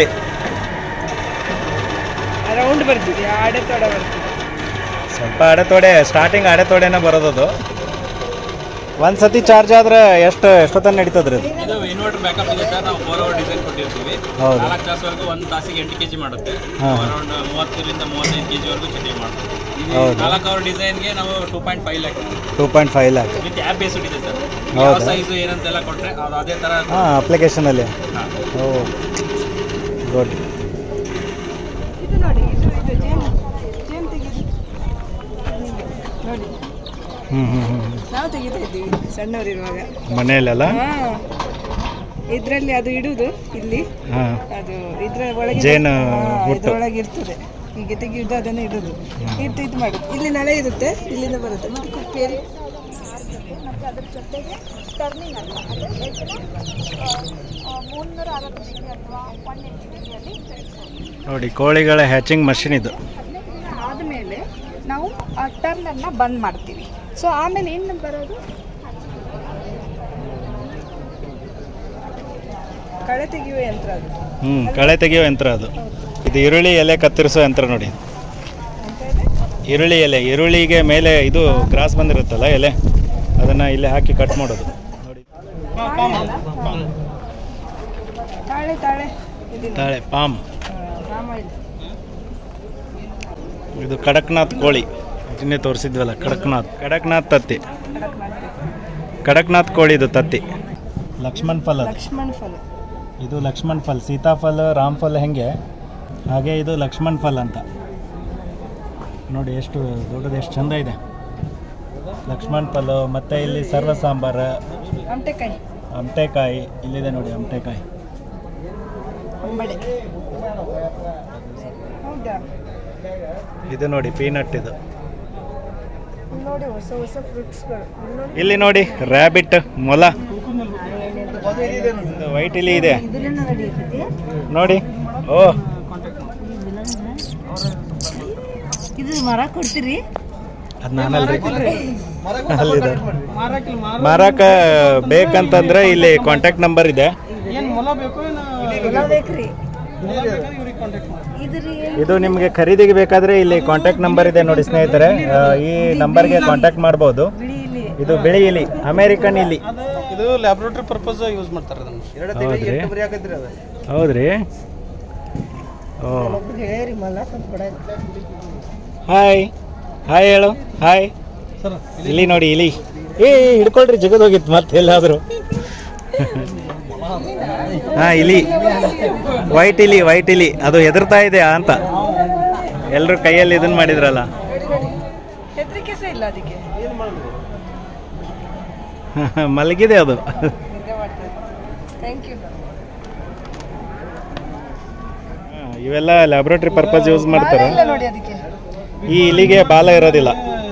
ರೌಂಡ್ ಬರ್ತೀವಿ ಆಡೆ ತೊಡ ಬರ್ತೀವಿ ಸ್ವಲ್ಪ ಅಡೆತೋಡೆ ಸ್ಟಾರ್ಟಿಂಗ್ ಅಡೆತೋಡೆನೇ ಬರೋದದು ಒಂದ್ ಸತಿ ಚಾರ್ಜ್ ಆದ್ರೆ ಎಷ್ಟು ಎಷ್ಟೊತ್ತನ ನಡೀತದ್ರಿ ಇದು ಇದು ಇನ್ವರ್ಟರ್ ಬ್ಯಾಕಪ್ ಇದೆ ಸರ್ ನಾವು ಫೋರ್ ಅವರ್ ಡಿಸೈನ್ ಕೊಟ್ಟಿರ್ತೀವಿ ಹೌದು. ನಾಲ್ಕು ತಾಸವರೆಗೂ ಒಂದು ತಾಸಿಗೆ ಎಂಟು ಕೆಜಿ ಮಾಡುತ್ತೆ ಹಾ. ಅರೌಂಡ್ ಮೂವತ್ತರಿಂದ ಮೂವತ್ತೈದು ಕೆಜಿ ವರೆಗೂ ಚಟ್ನಿ ಮಾಡ್ತೀವಿ ಹೌದು. ನಾಲ್ಕು ಅವರ್ ಡಿಸೈನ್ಗೆ ನಾವು two point five lakh two point five lakh with app based ಇದೆ ಸರ್ ಯಾವ ಹೌದಾ? ಸೈಜು ಏನಂತೆಲ್ಲ ಕೊಟ್ಟರೆ ಅದು ಅದೇ ಥರ ಹಾಂ ಅಪ್ಲಿಕೇಶನಲ್ಲಿ ಓ ಗುಡ್ ಇದು ನೋಡಿ ಇದು ಇದು ಜೇನು ಜೇನು ತೆಗೀರಿ ನೋಡಿ ಹ್ಞೂ ಹ್ಞೂ ಹ್ಞೂ ನಾವು ತೆಗಿತಾ ಇದ್ದೀವಿ ಸಣ್ಣವರಿರುವಾಗ ಮನೆಯಲ್ಲೆಲ್ಲ ಹಾ ಇದರಲ್ಲಿ ಅದು ಇಡುದು ಇಲ್ಲಿ ಹಾಂ ಅದು ಇದ್ರ ಒಳಗೆ ಜೇನು ಹಾ, ಹುಟ್ಟು. ಇದ್ರೊಳಗೆ ಇರ್ತದೆ ಹೀಗೆ ತೆಗೆಯುವುದು ಅದನ್ನು ಇಡುದು ಇಟ್ಟು ಇದು ಮಾಡುದು ಇಲ್ಲಿ ನಳೆ ಇರುತ್ತೆ ಇಲ್ಲಿಂದ ಬರುತ್ತೆ ಮತ್ತೆ ಕುಪ್ಪೇರಿ ನೋಡಿ ಕೋಳಿಗಳ ಹ್ಯಾಚಿಂಗ್ ಮಷಿನ್ ಇದು ಆದಮೇಲೆ ನಾವು ಆ ಟರ್ನನ್ನು ಬಂದ್ ಮಾಡ್ತೀವಿ ಸೊ ಆಮೇಲೆ ಏನು ಬರೋದು ಕಳೆ ತೆಗೆಯುವ ಯಂತ್ರ ಅದು ಹ್ಞೂ ಕಳೆ ತೆಗೆಯೋ ಯಂತ್ರ ಅದು ಇದು ಈರುಳ್ಳಿ ಎಲೆ ಕತ್ತರಿಸೋ ಯಂತ್ರ ನೋಡಿ ಈರುಳ್ಳಿ ಎಲೆ ಈರುಳ್ಳಿಗೆ ಮೇಲೆ ಇದು ಗ್ರಾಸ್ ಬಂದಿರುತ್ತಲ್ಲ ಎಲೆ ಅದನ್ನು ಇಲ್ಲಿ ಹಾಕಿ ಕಟ್ ಮಾಡೋದು ನೋಡಿ ತಾಳೆ ತಾಳೆ ಇಲ್ಲಿ ತಾಳೆ ಪಾಮ್ ರಾಮಾಯಣ ಇದು ಕಡಕ್ನಾಥ್ ಕೋಳಿ ಇದನ್ನೇ ತೋರಿಸಿದ್ವಲ್ಲ ಕಡಕ್ನಾಥ್ ಕಡಕ್ನಾಥ್ ತತ್ತಿ ಕಡಕ್ನಾಥ್ ಕೋಳಿ ಇದು ತತ್ತಿ ಲಕ್ಷ್ಮಣ್ ಫಲ ಅದು. ಲಕ್ಷ್ಮಣ ಫಲ ಇದು ಲಕ್ಷ್ಮಣ್ ಫಲ್ ಸೀತಾಫಲ ರಾಮ್ ಫಲ್ ಹೆಂಗೆ ಹಾಗೆ ಇದು ಲಕ್ಷ್ಮಣ್ ಫಲ್ ಅಂತ ನೋಡಿ ಎಷ್ಟು ದೊಡ್ಡದು ಎಷ್ಟು ಚಂದ ಇದೆ ಲಕ್ಷ್ಮಣ್ ಫಲ್ ಮತ್ತು ಇಲ್ಲಿ ಸರ್ವ ಸಾಂಬಾರ ಅಮಟೆಕಾಯಿ ಅಮಟೆಕಾಯಿ ಇಲ್ಲಿದೆ ನೋಡಿ ಅಮಟೆಕಾಯಿ ಅಂಬಡೆ ಹೌದಾ ಇದು ನೋಡಿ ಪೀನಟ್ ಇದು ಇಲ್ಲಿ ನೋಡಿ ಹೊಸ ಹೊಸ ಫ್ರೂಟ್ಸ್ಗಳು ಇಲ್ಲಿ ನೋಡಿ ಇಲ್ಲಿ ನೋಡಿ ರ್ಯಾಬಿಟ್ ಮೊಲ ವೈಟ್ ಇಲ್ಲಿ ಇದೆ ಇದರಿಂದ ನಡೆಯುತ್ತದೆ ನೋಡಿ ಓ ಇದು ಮರ ಕೊಡ್ತೀರಿ ಅದು ನಾನಲ್ರಿ ಅಲ್ಲಿದೆ ಮಾರಾಕ ಬೇಕಂತಂದ್ರೆ ಇಲ್ಲಿ ಕಾಂಟ್ಯಾಕ್ಟ್ ನಂಬರ್ ಇದೆ ಏನ್ ಮೊಲ ಬೇಕು ಏನು ಎಲ್ಲ ಬೇಕ್ರಿ ಮೊಲ ಬೇಕಾದ್ರೆ ಇವ್ರಿಗೆ ಕಾಂಟ್ಯಾಕ್ಟ್ ಮಾಡಿ ಇದ್ರಿ ಇದು ನಿಮಗೆ ಖರೀದಿಗೆ ಬೇಕಾದ್ರೆ ಇಲ್ಲಿ ಕಾಂಟ್ಯಾಕ್ಟ್ ನಂಬರ್ ಇದೆ ನೋಡಿ ಸ್ನೇಹಿತರೆ ಆ, ಈ ನಂಬರ್ಗೆ ಕಾಂಟ್ಯಾಕ್ಟ್ ಮಾಡ್ಬೋದು ಇದು ಬಿಳಿ ಇಲಿ ಅಮೇರಿಕನ್ ಇಲಿ ಇದು ಲ್ಯಾಬ್ರೇಟರಿ ಪರ್ಪಸ್ ಯೂಸ್ ಮಾಡ್ತಾರೆ ಅದನ್ನ ಹೌದ್ರಿ ಹೌದ್ರಿ ಓ ಹೇಳಿ ಮಲ್ಲ ಸ್ವಲ್ಪ ಕೊಡ ಹಾಯ್ ಹಾಯ್ ಹೇಳು ಹಾಯ್ ಇಲ್ಲಿ ನೋಡಿ ಇಲಿ ಏ ಹಿಡ್ಕೊಳ್ರಿ ಜಗದ್ ಹೋಗಿತ್ತು ಮತ್ತೆ ಎಲ್ಲಾದ್ರು ಹಾ ಇಲಿ ವೈಟ್ ಇಲಿ ವೈಟ್ ಇಲಿ ಅದು ಹೆದರ್ತಾ ಇದೆ ಅಂತ ಎಲ್ರು ಕೈಯಲ್ಲಿ ಇದನ್ನ ಮಾಡಿದ್ರಲ್ಲ ಹೆದರಿಕೆ ಸಹ ಇಲ್ಲ ಅದಕ್ಕೆ ಮಲಗಿದೆ ಅದು ಥ್ಯಾಂಕ್ ಯು ಹಾ, ಇವೆಲ್ಲ ಲ್ಯಾಬ್ರೇಟರಿ ಪರ್ಪಸ್ ಯೂಸ್ ಮಾಡ್ತಾರೆ ಇಲ್ಲ ನೋಡಿ ಅದಕ್ಕೆ ಈ ಇಲಿಗೆ ಬಾಲ ಇರೋದಿಲ್ಲ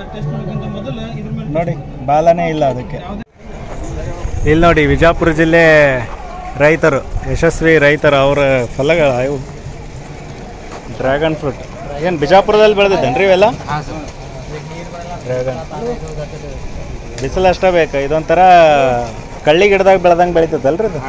ನೋಡಿ ಬಾಲನೇ ಇಲ್ಲ ಅದಕ್ಕೆ ಇಲ್ಲಿ ನೋಡಿ ವಿಜಾಪುರ ಜಿಲ್ಲೆ ರೈತರು ಯಶಸ್ವಿ ರೈತರು ಅವರ ಫಲಗಳ ಇವು ಡ್ರ್ಯಾಗನ್ ಫ್ರೂಟ್ ಏನು ಬಿಜಾಪುರದಲ್ಲಿ ಬೆಳೆದಿದ್ದೇನ್ರಿ ಇವೆಲ್ಲ ಡ್ರ್ಯಾಗನ್ ಬಿಸಿಲು ಅಷ್ಟೇ ಬೇಕು ಇದೊಂಥರ ಕಳ್ಳಿ ಗಿಡದಾಗ ಬೆಳೆದಂಗೆ ಬೆಳಿತದಲ್ರಿ ಇದು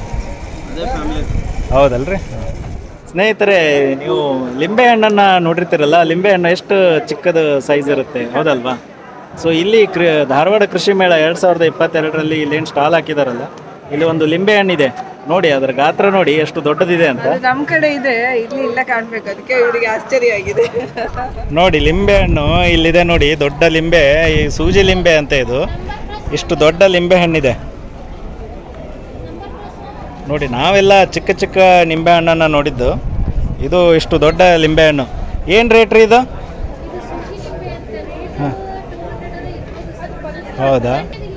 ಹೌದಲ್ರಿ ಸ್ನೇಹಿತರೆ ನೀವು ಲಿಂಬೆ ಹಣ್ಣನ್ನು ನೋಡಿರ್ತೀರಲ್ಲ ಲಿಂಬೆ ಹಣ್ಣು ಎಷ್ಟು ಚಿಕ್ಕದು ಸೈಜ್ ಇರುತ್ತೆ ಹೌದಲ್ವಾ ಸೊ ಇಲ್ಲಿ ಕೃ ಧಾರವಾಡ ಕೃಷಿ ಮೇಳ ಎರಡು ಸಾವಿರದ ಇಪ್ಪತ್ತೆರಡರಲ್ಲಿ ಇಲ್ಲೇನು ಸ್ಟಾಲ್ ಹಾಕಿದಾರಲ್ಲ ಇಲ್ಲಿ ಒಂದು ಲಿಂಬೆ ಹಣ್ಣಿದೆ ನೋಡಿ ಅದರ ಗಾತ್ರ ನೋಡಿ ಎಷ್ಟು ದೊಡ್ಡದಿದೆ ಅಂತ ಅದು ನಮ್ಮ ಕಡೆ ಇದೆ ಇಲ್ಲಿ ಇಲ್ಲ ಕಾಣ್ಬೇಕು ಅದಕ್ಕೆ ಇವರಿಗೆ ಆಶ್ಚರ್ಯ ಆಗಿದೆ ನೋಡಿ ಲಿಂಬೆ ಹಣ್ಣು ಇಲ್ಲಿದೆ ನೋಡಿ ದೊಡ್ಡ ಲಿಂಬೆ ಈ ಸೂಜಿ ಲಿಂಬೆ ಅಂತ ಇದು ಇಷ್ಟು ದೊಡ್ಡ ಲಿಂಬೆ ಹಣ್ಣಿದೆ ನೋಡಿ ನಾವೆಲ್ಲ ಚಿಕ್ಕ ಚಿಕ್ಕ ನಿಂಬೆ ಹಣ್ಣನ್ನು ನೋಡಿದ್ದು ಇದು ಇಷ್ಟು ದೊಡ್ಡ ಲಿಂಬೆ ಹಣ್ಣು ಏನು ರೇಟ್ ರೀ ಇದು ಹಾಂ ಹೌದಾ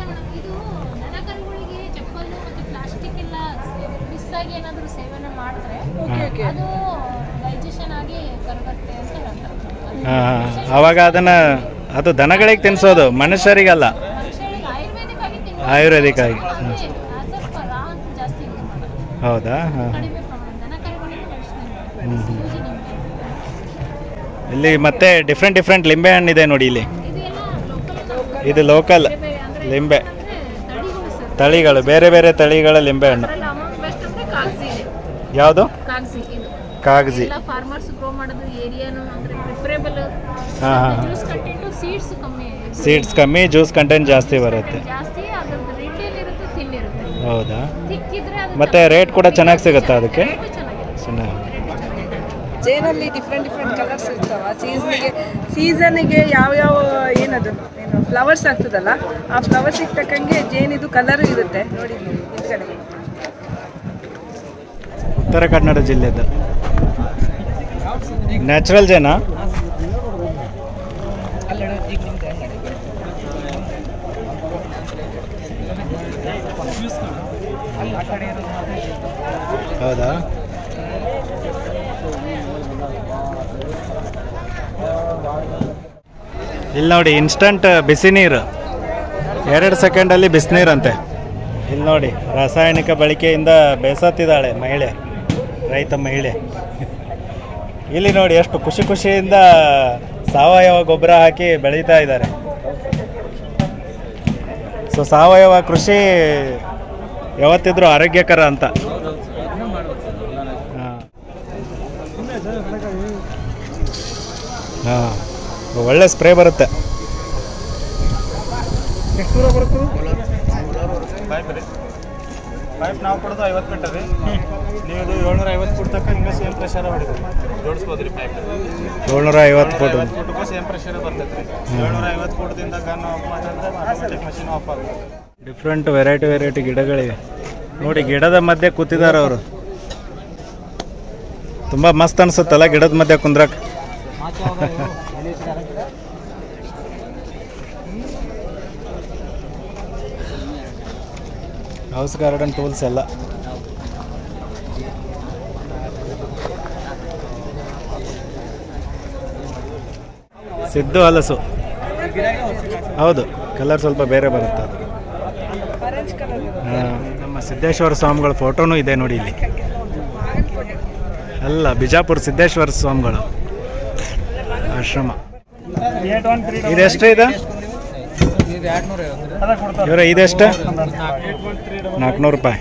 ಪ್ಲಾಸ್ಟಿಕ್ ಎಲ್ಲ ಮಿಸ್ ಆಗಿ ಏನಾದರೂ ಸೇವನೆ ಮಾಡಿದ್ರೆ ಅದು ಡೈಜೆಷನ್ ಆಗಿ ಕರಗತ್ತೆ ಅಂತ ಹೇಳ್ತಾರೆ ಹಾಂ ಆವಾಗ ಅದನ್ನು ಅದು ದನಗಳಿಗೆ ತಿನ್ನಿಸೋದು ಮನುಷ್ಯರಿಗಲ್ಲ ಆಯುರ್ವೇದಿಕ್ ಆಗಿ ತಿನ್ನೋದು ಆಯುರ್ವೇದಿಕ್ ಆಗಿ ಹ್ಮ್. ಸ್ವಲ್ಪ ರಾ ಅಂತ ಜಾಸ್ತಿ use ಮಾಡೋದು. ಹೌದಾ ಹಾಂ ಕಡಿಮೆ ಪ್ರಮಾಣ ದನ ಕರುಗಳಿಗೆ ಬೆಳೆಸ್ತಾರೆ ಹ್ಮ್, ಹ್ಮ್. ಇಲ್ಲಿ ಮತ್ತೆ ಡಿಫ್ರೆಂಟ್ ಡಿಫ್ರೆಂಟ್ ಲಿಂಬೆ ಹಣ್ಣಿದೆ ನೋಡಿ ಇಲ್ಲಿ ಇದು ಲೋಕಲ್ ಲಿಂಬೆ ತಳಿಗಳು ಬೇರೆ ಬೇರೆ ತಳಿಗಳ ಲಿಂಬೆ ಹಣ್ಣು ಅದ್ರಲ್ಲಿ ಅಮೌಂಟ್ ಬೆಸ್ಟ್ ಅಂದ್ರೆ ಕಾಗಜಿ ಇದೆ ಯಾವುದು ಕಾಗಜಿ ಇದು ಕಾಗಜಿ ಎಲ್ಲ ಫಾರ್ಮರ್ಸ್ ಗ್ರೋ ಮಾಡೋದು ಏರಿಯಾನು ಅಂದ್ರೆ ಪ್ರಿಫರೇಬಲ್ ಹಾಂ ಹಾಂ ಜ್ಯೂಸ್ ಕಂಟೆಂಟು ಸೀಡ್ಸ್ ಕಮ್ಮಿ ಸೀಡ್ಸ್ ಕಮ್ಮಿ ಜ್ಯೂಸ್ ಕಂಟೆಂಟ್ ಜಾಸ್ತಿ ಬರುತ್ತೆ ಜಾಸ್ತಿ ಅದ್ರದ್ದು ರಿಟೇಲ್ ಇರುತ್ತೆ ತಿನ್ ಇರುತ್ತೆ ಹೌದಾ ತಿಕ್ಕಿದ್ರೆ ಅದು ಮತ್ತೆ ರೇಟ್ ಕೂಡ ಚೆನ್ನಾಗಿ ಸಿಗುತ್ತಾ ಅದಕ್ಕೆ ಚೆನ್ನಾಗಿ ಜೇನಲ್ಲಿ ಡಿಫ್ರೆಂಟ್ ಡಿಫ್ರೆಂಟ್ ಕಲರ್ಸ್ ಇರ್ತಾವ ಸೀಸನ್ಗೆ ಸೀಸನ್ಗೆ ಯಾವ್ಯಾವ ಏನದು ಏನು ಫ್ಲವರ್ಸ್ ಆಗ್ತದಲ್ಲ ಆ ಫ್ಲವರ್ಸಿಗೆ ತಕ್ಕಂಗೆ ಜೇನಿದು ಕಲರ್ ಇರುತ್ತೆ ನೋಡಿ ಇಲ್ಲಿ ಹಿಂದ್ಗಡೆ ಉತ್ತರ ಕನ್ನಡ ಜಿಲ್ಲೆದು ನ್ಯಾಚುರಲ್ ಜೇನಾ ಹೌದಾ ಇಲ್ಲಿ ನೋಡಿ ಇನ್ಸ್ಟಂಟ್ ಬಿಸಿ ನೀರು ಎರಡು ಸೆಕೆಂಡಲ್ಲಿ ಬಿಸಿನೀರಂತೆ ಇಲ್ಲಿ ನೋಡಿ ರಾಸಾಯನಿಕ ಬಳಕೆಯಿಂದ ಬೇಸತ್ತಿದ್ದಾಳೆ ಮಹಿಳೆ ರೈತ ಮಹಿಳೆ ಇಲ್ಲಿ ನೋಡಿ ಎಷ್ಟು ಖುಷಿ ಖುಷಿಯಿಂದ ಸಾವಯವ ಗೊಬ್ಬರ ಹಾಕಿ ಬೆಳೀತಾ ಇದ್ದಾರೆ ಸೊ ಸಾವಯವ ಕೃಷಿ ಯಾವತ್ತಿದ್ರೂ ಆರೋಗ್ಯಕರ ಅಂತ ಹಾಂ ಹಾಂ ಒಳ್ಳೆ ಸ್ಪ್ರೇ ಬರುತ್ತೆ ಎಷ್ಟು ದೂರ ಬರ್ತದೆ ಪೈಪ್ ರೀ ಪೈಪ್ ನಾವು ಕೊಡೋದು ಐವತ್ತು ಮೀಟರ್ ರೀ ನೀವು ಇದು ಏಳ್ನೂರ ಐವತ್ತು ಫುಟ್ ತನಕ ಹಿಂಗೆ ಸೇಮ್ ಪ್ರೆಷರ್ ಹೊಡಿತೀವಿ ಜೋಡಿಸ್ಬೋದು ರೀ ಪೈಪ್ ಏಳ್ನೂರ ಐವತ್ತು ಫುಟ್ ಫುಟ್ಗೂ ಸೇಮ್ ಪ್ರೆಷರ್ ಬರ್ತೈತೆ ರೀ ಹ್ಮ್. ಏಳ್ನೂರ ಐವತ್ತು ಫುಟ್ದಿಂದ ಗನ್ ಆಫ್ ಮಾಡಿದ್ರೆ ಆಟೋಮೆಟಿಕ್ ಮಷಿನ್ ಆಫ್ ಆಗುತ್ತೆ ಡಿಫ್ರೆಂಟ್ ವೆರೈಟಿ ವೆರೈಟಿ ಗಿಡಗಳಿವೆ ನೋಡಿ ಗಿಡದ ಮಧ್ಯೆ ಕೂತಿದ್ದಾರೆ ಅವರು ತುಂಬ ಮಸ್ತ್ ಅನ್ಸುತ್ತಲ್ಲ ಗಿಡದ ಮಧ್ಯೆ ಕುಂದ್ರಕ್ ಹೌಸ್ ಗಾರ್ಡನ್ ಟೂಲ್ಸ್ ಎಲ್ಲ ಸಿದ್ದು ಹಲಸು ಹೌದು ಕಲರ್ ಸ್ವಲ್ಪ ಬೇರೆ ಬರುತ್ತೆ ಅದು ಆರೆಂಜ್ ಕಲರ್ ಹಾ, ನಮ್ಮ ಸಿದ್ದೇಶ್ವರ ಸ್ವಾಮಿಗಳ ಫೋಟೋನೂ ಇದೆ ನೋಡಿ ಇಲ್ಲಿ ಅಲ್ಲ ಬಿಜಾಪುರ ಸಿದ್ದೇಶ್ವರ ಸ್ವಾಮಿಗಳು ಆಶ್ರಮ ಇದೆಷ್ಟು ಇದು ಇವ್ರ ಇದೆಷ್ಟು ನಾಲ್ಕುನೂರು ರೂಪಾಯಿ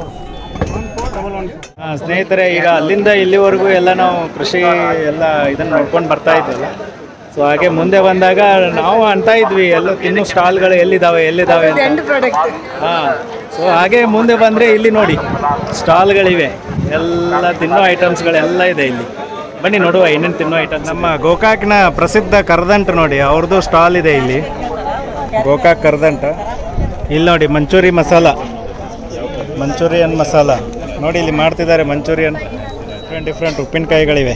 ಹಾ, ಸ್ನೇಹಿತರೆ ಈಗ ಅಲ್ಲಿಂದ ಇಲ್ಲಿವರೆಗೂ ಎಲ್ಲ ನಾವು ಕೃಷಿ ಎಲ್ಲ ಇದನ್ನ ನೋಡ್ಕೊಂಡು ಬರ್ತಾ ಇದ್ವಲ್ಲ ಸೊ ಹಾಗೆ ಮುಂದೆ ಬಂದಾಗ ನಾವು ಅಂತ ಇದ್ವಿ ಎಲ್ಲ ತಿನ್ನೋ ಸ್ಟಾಲ್ಗಳು ಎಲ್ಲಿದ್ದಾವೆ ಎಲ್ಲಿದ್ದಾವೆ ಅಂತ ಎಂಡ್ ಪ್ರಾಡಕ್ಟ್ ಹಾ ಸೊ ಹಾಗೆ ಮುಂದೆ ಬಂದರೆ ಇಲ್ಲಿ ನೋಡಿ ಸ್ಟಾಲ್ಗಳಿವೆ ಎಲ್ಲ ತಿನ್ನೋ ಐಟಮ್ಸ್ಗಳೆಲ್ಲ ಇದೆ ಇಲ್ಲಿ ಬನ್ನಿ ನೋಡುವ ಏನೇನು ತಿನ್ನೋ ಐಟಮ್ಸ್ ನಮ್ಮ ಗೋಕಾಕ್ನ ಪ್ರಸಿದ್ಧ ಕರ್ದಂಟು ನೋಡಿ ಅವ್ರದ್ದು ಸ್ಟಾಲ್ ಇದೆ ಇಲ್ಲಿ ಗೋಕಾಕ್ ಕರ್ದಂಟ ಇಲ್ಲಿ ನೋಡಿ ಮಂಚೂರಿ ಮಸಾಲ ಮಂಚೂರಿಯನ್ ಮಸಾಲ ನೋಡಿ ಇಲ್ಲಿ ಮಾಡ್ತಿದ್ದಾರೆ ಮಂಚೂರಿಯನ್ ಡಿಫ್ರೆಂಟ್ ಡಿಫ್ರೆಂಟ್ ಉಪ್ಪಿನಕಾಯಿಗಳಿವೆ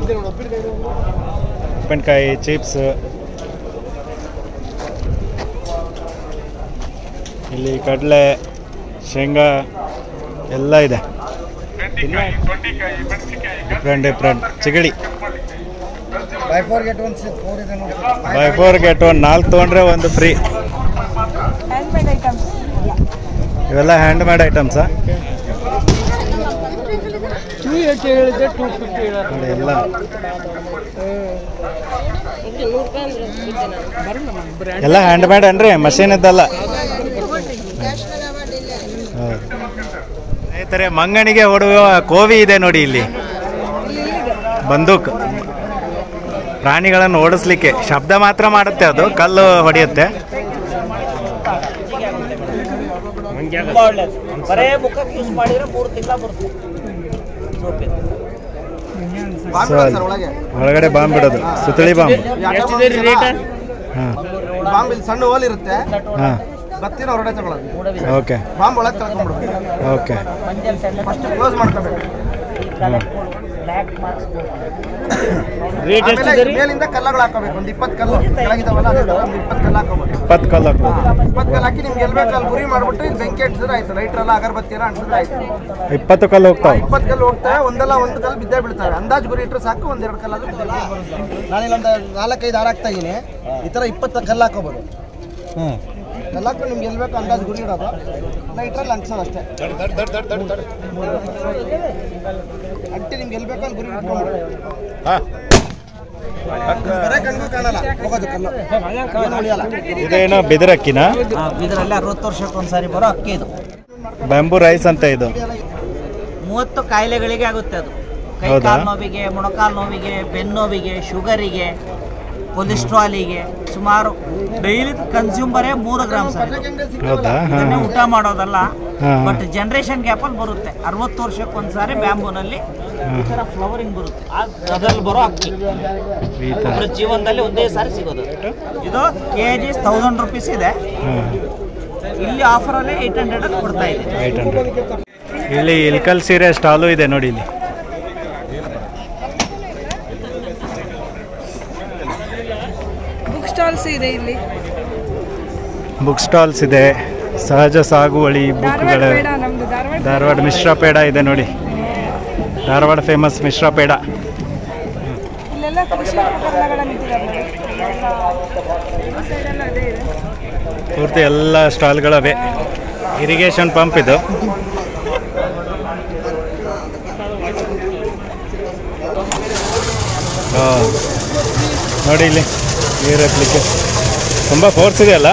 ಉಪ್ಪಿನಕಾಯಿ ಚಿಪ್ಸ್ ಇಲ್ಲಿ ಕಡಲೆ ಶೇಂಗಾ ಎಲ್ಲ ಇದೆ ಡಿಫ್ರೆಂಟ್ ಡಿಫ್ರೆಂಟ್ ಚಿಗಳಿ buy four get one four ಇದೆ ನೋಡಿ ಬೈ ಫೋರ್ ಗೆಟ್ ಒನ್ ನಾಲ್ಕು ತೊಗೊಂಡ್ರೆ ಒಂದು ಫ್ರೀ ಹ್ಯಾಂಡ್ ಮೇಡ್ ಐಟಮ್ಸ್ ಇವೆಲ್ಲ ಹ್ಯಾಂಡ್ ಮೇಡ್ ಐಟಮ್ಸಾ ಟೂ ಏಯ್ಟಿ ಹೇಳಿದ್ದೆ ಟೂ ಫಿಫ್ಟಿ ನೋಡಿ ಎಲ್ಲ ಎಲ್ಲ ಹ್ಯಾಂಡ್ ಮೇಡ್ ಅನ್ರಿ ಮಷೀನ್ ಇದ್ದಲ್ಲ ಹೌದು. ಸ್ನೇಹಿತರೆ ಮಂಗನಿಗೆ ಹೊಡುವ ಕೋವಿ ಇದೆ ನೋಡಿ ಇಲ್ಲಿ ಬಂದೂಕ್ ಪ್ರಾಣಿಗಳನ್ನು ಓಡಿಸ್ಲಿಕ್ಕೆ ಶಬ್ದ ಮಾತ್ರ ಮಾಡುತ್ತೆ ಅದು ಕಲ್ಲು ಹೊಡೆಯುತ್ತೆ ತುಂಬ ಒಳ್ಳೇದು ಬರೇ ಮುಖಕ್ಕೆ ಯೂಸ್ ಮಾಡಿದ್ರೆ ಮೂರು ತಿಂಗಳ ಬರುತ್ತೆ ಸೋಪಿನ ಸೊ ಅಲ್ಲಿ ಒಳಗಡೆ ಬಾಂಬ್ ಬಿಡೋದು ಸುತ್ತಳಿ ಬಾಂಬ್ ಎಷ್ಟಿದೆ ರೀ ರೇಟ್ ಹಾಂ ಬಾಂಬ್ ಇಲ್ಲಿ ಸಣ್ಣ ಹೋಲ್ ಇರುತ್ತೆ ಹಾಂ ಬತ್ತಿನ ಹೊರಗಡೆ ತಗೊಳ್ಳೋದು ಓಕೆ ಬಾಂಬ್ ಒಳಗೆ ಕಳ್ಕೊಂಡ್ಬಿಡ್ಬೇಕು ಓಕೆ ಫಸ್ಟ್ ಕ್ಲೋಸ್ ಮಾಡ್ಕೋಬೇಕು ರೇಟ್ ಆಮೇಲೆ ಎಷ್ಟಿದೆ ರೀ ಮೇಲಿಂದ ಕಲ್ಲಗಳು ಹಾಕೋಬೇಕು ಒಂದು ಇಪ್ಪತ್ತು ಕಲ್ಲು ಕೆಳಗಿದಾವಲ್ಲ ಅದೇ ತರ ಒಂದು ಇಪ್ಪತ್ತು ಕಲ್ಲು ಹಾಕೋಬೇಕು ಇಪ್ಪತ್ತು ಕಲ್ಲು ಹಾಕ್ಬೋದು ಇಪ್ಪತ್ತು ಕಲ್ಲು ಹಾಕಿ ನಿಮ್ಗೆ ಎಲ್ಲಿ ಬೇಕು ಅಲ್ಲಿ ಗುರಿ ಮಾಡ್ಬಿಟ್ಟು ಇಲ್ಲಿ ಬೆಂಕಿ ಹಚ್ಚಿದ್ರೆ ಆಯ್ತು ಲೈಟ್ರ್ ಎಲ್ಲ ಅಗರಬತ್ತಿ ಎಲ್ಲ ಅಂಟಿಸಿದ್ರೆ ಆಯ್ತು ಇಪ್ಪತ್ತು ಕಲ್ಲು ಹೋಗ್ತಾವೆ ಇಪ್ಪತ್ತು ಕಲ್ಲು ಹೋಗ್ತವೆ ಒಂದಲ್ಲ ಒಂದು ಕಲ್ಲು ಬಿದ್ದೇ ಬೀಳ್ತವೆ ಅಂದಾಜು ಗುರಿ ಇಟ್ಟರೆ ಸಾಕು ಒಂದೆರಡು ಕಲ್ಲು ಆದ್ರೂ ಬಿದ್ದೇ ಬೀಳುತ್ತೆ. ನಾನಿಲ್ಲಿ ಒಂದು ನಾಲ್ಕೈದು ಹಾರ ಹಾಕ್ತಾ ಇದೀನಿ ಈ ಥರ ಇಪ್ಪತ್ತು ಕಲ್ಲು ಹಾಕೋಬೋದು ಹ್ಞೂ ಕಲ್ಲು ಹಾಕೊಂಡು ನಿಮ್ಗೆ ಎಲ್ಲಿ ಬೇಕು ಅಂದಾಜು ಗುರಿ ಇಡೋದು ಲೈಟ್ರಲ್ಲಿ ಅಂಟಿಸೋದು ಅಷ್ಟೇ ಅಂಟಿ ನಿಮ್ಗೆ ಎಲ್ಲಿ ಬೇಕು ಅಲ್ಲಿ ಗುರಿ ಇಟ್ಕೊಂಡ್ಬಿಡಿ ಬರೇ ಕಣ್ಗೂ ಕಾಣಲ್ಲ ಹೋಗೋದು ಕಲ್ಲು ಏನು ಉಳಿಯಲ್ಲ ಇದೇನೋ ಬಿದಿರಕ್ಕಿನ ಇದರಲ್ಲಿ ಅರವತ್ತು ವರ್ಷಕ್ಕೆ ಒಂದ್ಸಾರಿ ಬರೋ ಅಕ್ಕಿ ಇದು ಬ್ಯಾಂಬೂ ರೈಸ್ ಅಂತ ಇದು ಮೂವತ್ತು ಕಾಯಿಲೆಗಳಿಗೆ ಆಗುತ್ತೆ ಅದು ಕೈ ಹೌದಾ? ಕಾಲು ನೋವಿಗೆ ಮೊಣಕಾಲು ನೋವಿಗೆ ಬೆನ್ನು ನೋವಿಗೆ ಶುಗರಿಗೆ ಕೊಲೆಸ್ಟ್ರಾಲಿಗೆ ಸುಮಾರು ಡೈಲಿ ಕನ್ಸ್ಯೂಮರೇ ಮೂರು ಗ್ರಾಮ್ ಸರ್ ಇದು. ಹೌದಾ ಹಾಂ ಇದನ್ನೇ ಊಟ ಮಾಡೋದಲ್ಲ ಹಾಂ ಬಟ್ ಜನರೇಷನ್ ಗ್ಯಾಪಲ್ಲಿ ಬರುತ್ತೆ ಅರವತ್ತು ವರ್ಷಕ್ಕೆ ಒಂದ್ಸಾರಿ ಬ್ಯಾಂಬೂನಲ್ಲಿ ಈ ಥರ ಫ್ಲವರಿಂಗ್ ಬರುತ್ತೆ ಆ- ಅದ್ರಲ್ಲಿ ಬರೋ ಅಕ್ಕಿ ಈ ಥರ ಒಬ್ಬರ ಜೀವನದಲ್ಲಿ ಒಂದೇ ಸಾರಿ ಸಿಗೋದು ಇದು ಕೆ ಜಿ ತೌಸಂಡ್ ರುಪೀಸ್ ಇದೆ ಹಾಂ ಇಲ್ಲಿ ಆಫರಲ್ಲಿ ಏಯ್ಟ್ ಹಂಡ್ರೆಡ್ ಕೊಡ್ತಾ ಇದೆ ಏಯ್ಟ್ ಹಂಡ್ರೆಡ್ ಇಲ್ಲಿ ಇಲ್ಕಲ್ ಸೀರೆ ಸ್ಟಾಲು ಇದೆ ನೋಡಿ ಇಲ್ಲಿ ಬುಕ್ ಸ್ಟಾಲ್ಸ್ ಇದೆ ಇಲ್ಲಿ ಬುಕ್ ಸ್ಟಾಲ್ಸ್ ಇದೆ ಸಹಜ ಸಾಗುವಳಿ ಧಾರವಾಡ ಬುಕ್ಗಳು ಬೇಡ ನಮ್ದು ಧಾರವಾಡ ಧಾರವಾಡ ಮಿಶ್ರ ಪೇಡ ಇದೆ ನೋಡಿ ಧಾರವಾಡ ಫೇಮಸ್ ಮಿಶ್ರ ಪೇಡ ಇಲ್ಲೆಲ್ಲ ಕೃಷಿ ಉಪಕರಣಗಳನ್ನು ಇಟ್ಟಿದ್ದಾರೆ ನೋಡಿ. ಇಲ್ಲೆಲ್ಲ ಈ ಸೈಡೆಲ್ಲ ಅದೇ ಇದೆ ಪೂರ್ತಿ ಎಲ್ಲ ಸ್ಟಾಲ್ಗಳವೆ ಇರಿಗೇಷನ್ ಪಂಪ್ ಇದು ಆ, ನೋಡಿ ಇಲ್ಲಿ ನೀರು ಹತ್ಲಿಕ್ಕೆ ತುಂಬ ಫೋರ್ಸ್ ಇದೆಯಲ್ಲ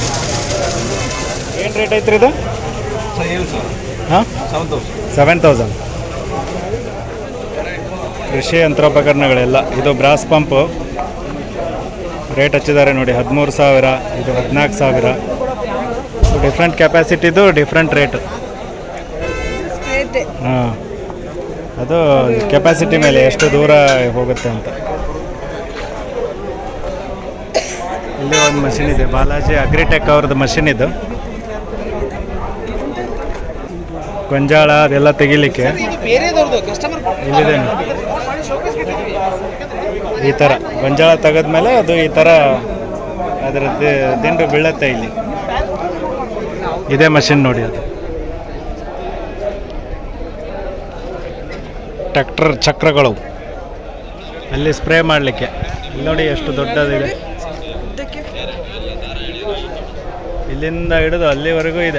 ಏನು ರೇಟ್ ಐತ್ರಿ ಇದು ಹಾಂ ಸೆವೆನ್ ತೌಸಂಡ್ ಕೃಷಿ ಯಂತ್ರೋಪಕರಣಗಳೆಲ್ಲ ಇದು ಬ್ರಾಸ್ ಪಂಪು ರೇಟ್ ಹಚ್ಚಿದ್ದಾರೆ ನೋಡಿ ಹದಿಮೂರು ಸಾವಿರ ಇದು ಹದಿನಾಲ್ಕು ಸಾವಿರ ಡಿಫ್ರೆಂಟ್ ಕೆಪಾಸಿಟಿದು ಡಿಫ್ರೆಂಟ್ ರೇಟ್ ಸ್ಪ್ರೇತೆ ಹಾಂ ಅದು ಕೆಪಾಸಿಟಿ ಮೇಲೆ ಎಷ್ಟು ದೂರ ಹೋಗುತ್ತೆ ಅಂತ ಇಲ್ಲಿ ಒಂದು ಮಷಿನ್ ಇದೆ ಬಾಲಾಜಿ ಅಗ್ರಿಟೆಕ್ ಅವ್ರದ್ದು ಮಷಿನ್ ಇದು ಗೊಂಜಾಳ ಅದೆಲ್ಲ ತೆಗಿಲಿಕ್ಕೆ ಬೇರೆದವ್ರದ್ದು ಕಸ್ಟಮರ್ ಇಲ್ಲಿದೆ ನೋಡಿ. ಈ ಥರ ಗೊಂಜಾಳ ತೆಗೆದ್ಮೇಲೆ ಅದು ಈ ಥರ ಅದರ ದಿ- ದಿಂಡು ಬೀಳುತ್ತೆ ಇಲ್ಲಿ ಇದೇ ಮಷಿನ್ ನೋಡಿ ಅದು ಟ್ರ್ಯಾಕ್ಟರ್ ಚಕ್ರಗಳು ಅಲ್ಲಿ ಸ್ಪ್ರೇ ಮಾಡಲಿಕ್ಕೆ ಇಲ್ಲಿ ನೋಡಿ ಎಷ್ಟು ದೊಡ್ಡದಿದೆ ಇದಕ್ಕೆ ಇಲ್ಲಿಂದ ಹಿಡಿದು ಅಲ್ಲಿವರೆಗೂ ಇದೆ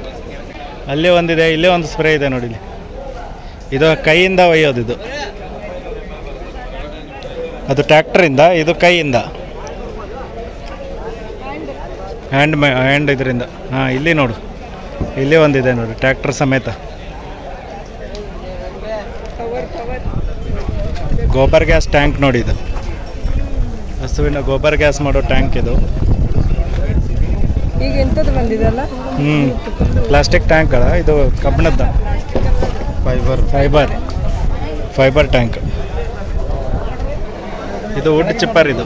ಅಲ್ಲಿ ಒಂದಿದೆ ಇಲ್ಲಿ ಒಂದು ಸ್ಪ್ರೇ ಇದೆ ನೋಡಿ ಇಲ್ಲಿ ಇದು ಕೈಯಿಂದ ಒಯ್ಯೋದು ಇದು ಅದು ಟ್ರ್ಯಾಕ್ಟರಿಂದ ಇದು ಕೈಯಿಂದ ಹ್ಯಾಂಡ್ ಮೇ ಹ್ಯಾಂಡ್ ಇದರಿಂದ ಹಾಂ ಇಲ್ಲಿ ನೋಡು ಇಲ್ಲಿ ಒಂದಿದೆ ನೋಡಿ ಟ್ರ್ಯಾಕ್ಟರ್ ಸಮೇತ ಗೋಬರ್ ಗ್ಯಾಸ್ ಟ್ಯಾಂಕ್ ನೋಡಿ ಇದು ಹಸುವಿನ ಗೋಬರ್ ಗ್ಯಾಸ್ ಮಾಡೋ ಟ್ಯಾಂಕ್ ಇದು ಈಗ ಎಂಥದ್ದು ಬಂದಿದೆಲ್ಲ ಹ್ಞೂ ಪ್ಲಾಸ್ಟಿಕ್ ಟ್ಯಾಂಕ್ ಅಲ್ಲ ಇದು ಕಬ್ಬಿಣದ ಫೈಬರ್ ಫೈಬರ್ ಫೈಬರ್ ಟ್ಯಾಂಕ್ ಇದು ವುಡ್ ಚಿಪ್ಪರ್ ಇದು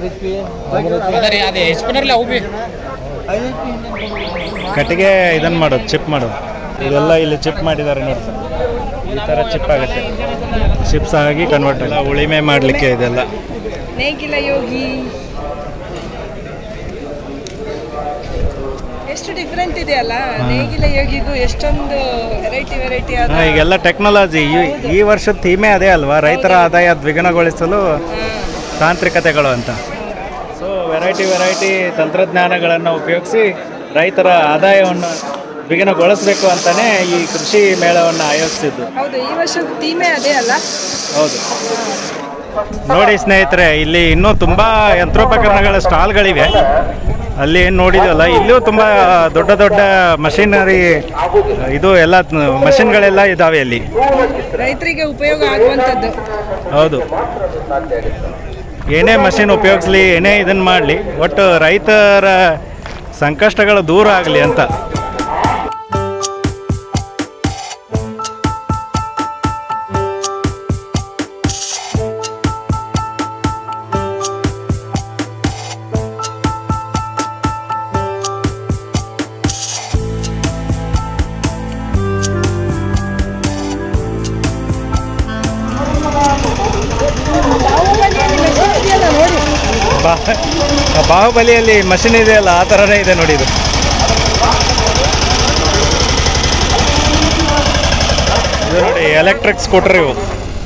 ಕಟ್ಟಿಗೆ ಇದನ್ನು ಮಾಡೋದು ಚಿಪ್ ಮಾಡೋದು ಇದೆಲ್ಲ ಇಲ್ಲಿ ಚಿಪ್ ಮಾಡಿದ್ದಾರೆ ನೋಡಿ ಈ ಥರ ಚಿಪ್ ಆಗುತ್ತೆ ಚಿಪ್ಸ್ ಆಗಿ ಕನ್ವರ್ಟ್ ಎಲ್ಲ ಉಳಿಮೆ ಮಾಡಲಿಕ್ಕೆ ಇದೆಲ್ಲ ನೇಗಿಲ ಯೋಗಿ ಎಷ್ಟು ಡಿಫ್ರೆಂಟ್ ಇದೆಯಲ್ಲ ನೇಗಿಲ ಯೋಗಿಗೂ ಎಷ್ಟೊಂದು ವೆರೈಟಿ ವೆರೈಟಿ ಆದ ಹಾ, ಈಗೆಲ್ಲ ಟೆಕ್ನಾಲಜಿ ಈ ವರ್ಷದ ಥೀಮೇ ಅದೇ ಅಲ್ವಾ ರೈತರ ಆದಾಯ ದ್ವಿಗುಣಗೊಳಿಸಲು ತಾಂತ್ರಿಕತೆಗಳು ಅಂತ ಸೊ ವೆರೈಟಿ ವೆರೈಟಿ ತಂತ್ರಜ್ಞಾನಗಳನ್ನು ಉಪಯೋಗಿಸಿ ರೈತರ ಆದಾಯವನ್ನು ದ್ವಿಗುಣಗೊಳಿಸಬೇಕು ಅಂತಾನೆ ಈ ಕೃಷಿ ಮೇಳವನ್ನು ಆಯೋಜಿಸಿದ್ದು ಹೌದು ಈ ವರ್ಷದ ಥೀಮೇ ಅದೇ ಅಲ್ಲ ಹೌದು ನೋಡಿ ಸ್ನೇಹಿತರೆ ಇಲ್ಲಿ ಇನ್ನೂ ತುಂಬ ಯಂತ್ರೋಪಕರಣಗಳ ಸ್ಟಾಲ್ಗಳಿವೆ ಅಲ್ಲಿ ಏನು ನೋಡಿದ್ವಲ್ಲ ಇಲ್ಲೂ ತುಂಬ ದೊಡ್ಡ ದೊಡ್ಡ ಮಷಿನರಿ ಇದು ಎಲ್ಲ ಮಷಿನ್ಗಳೆಲ್ಲ ಇದ್ದಾವೆ ಅಲ್ಲಿ ರೈತರಿಗೆ ಉಪಯೋಗ ಆಗುವಂಥದ್ದು ಹೌದು ಏನೇ ಮಷಿನ್ ಉಪಯೋಗಿಸ್ಲಿ ಏನೇ ಇದನ್ನು ಮಾಡಲಿ ಒಟ್ಟು ರೈತರ ಸಂಕಷ್ಟಗಳು ದೂರ ಆಗಲಿ ಅಂತ ಬಾ ಬಾಹುಬಲಿಯಲ್ಲಿ ಮಷಿನ್ ಇದೆಯಲ್ಲ ಆ ಥರನೇ ಇದೆ ನೋಡಿ ಇದು ಇದು ನೋಡಿ ಎಲೆಕ್ಟ್ರಿಕ್ ಸ್ಕೂಟರ್ ಇವು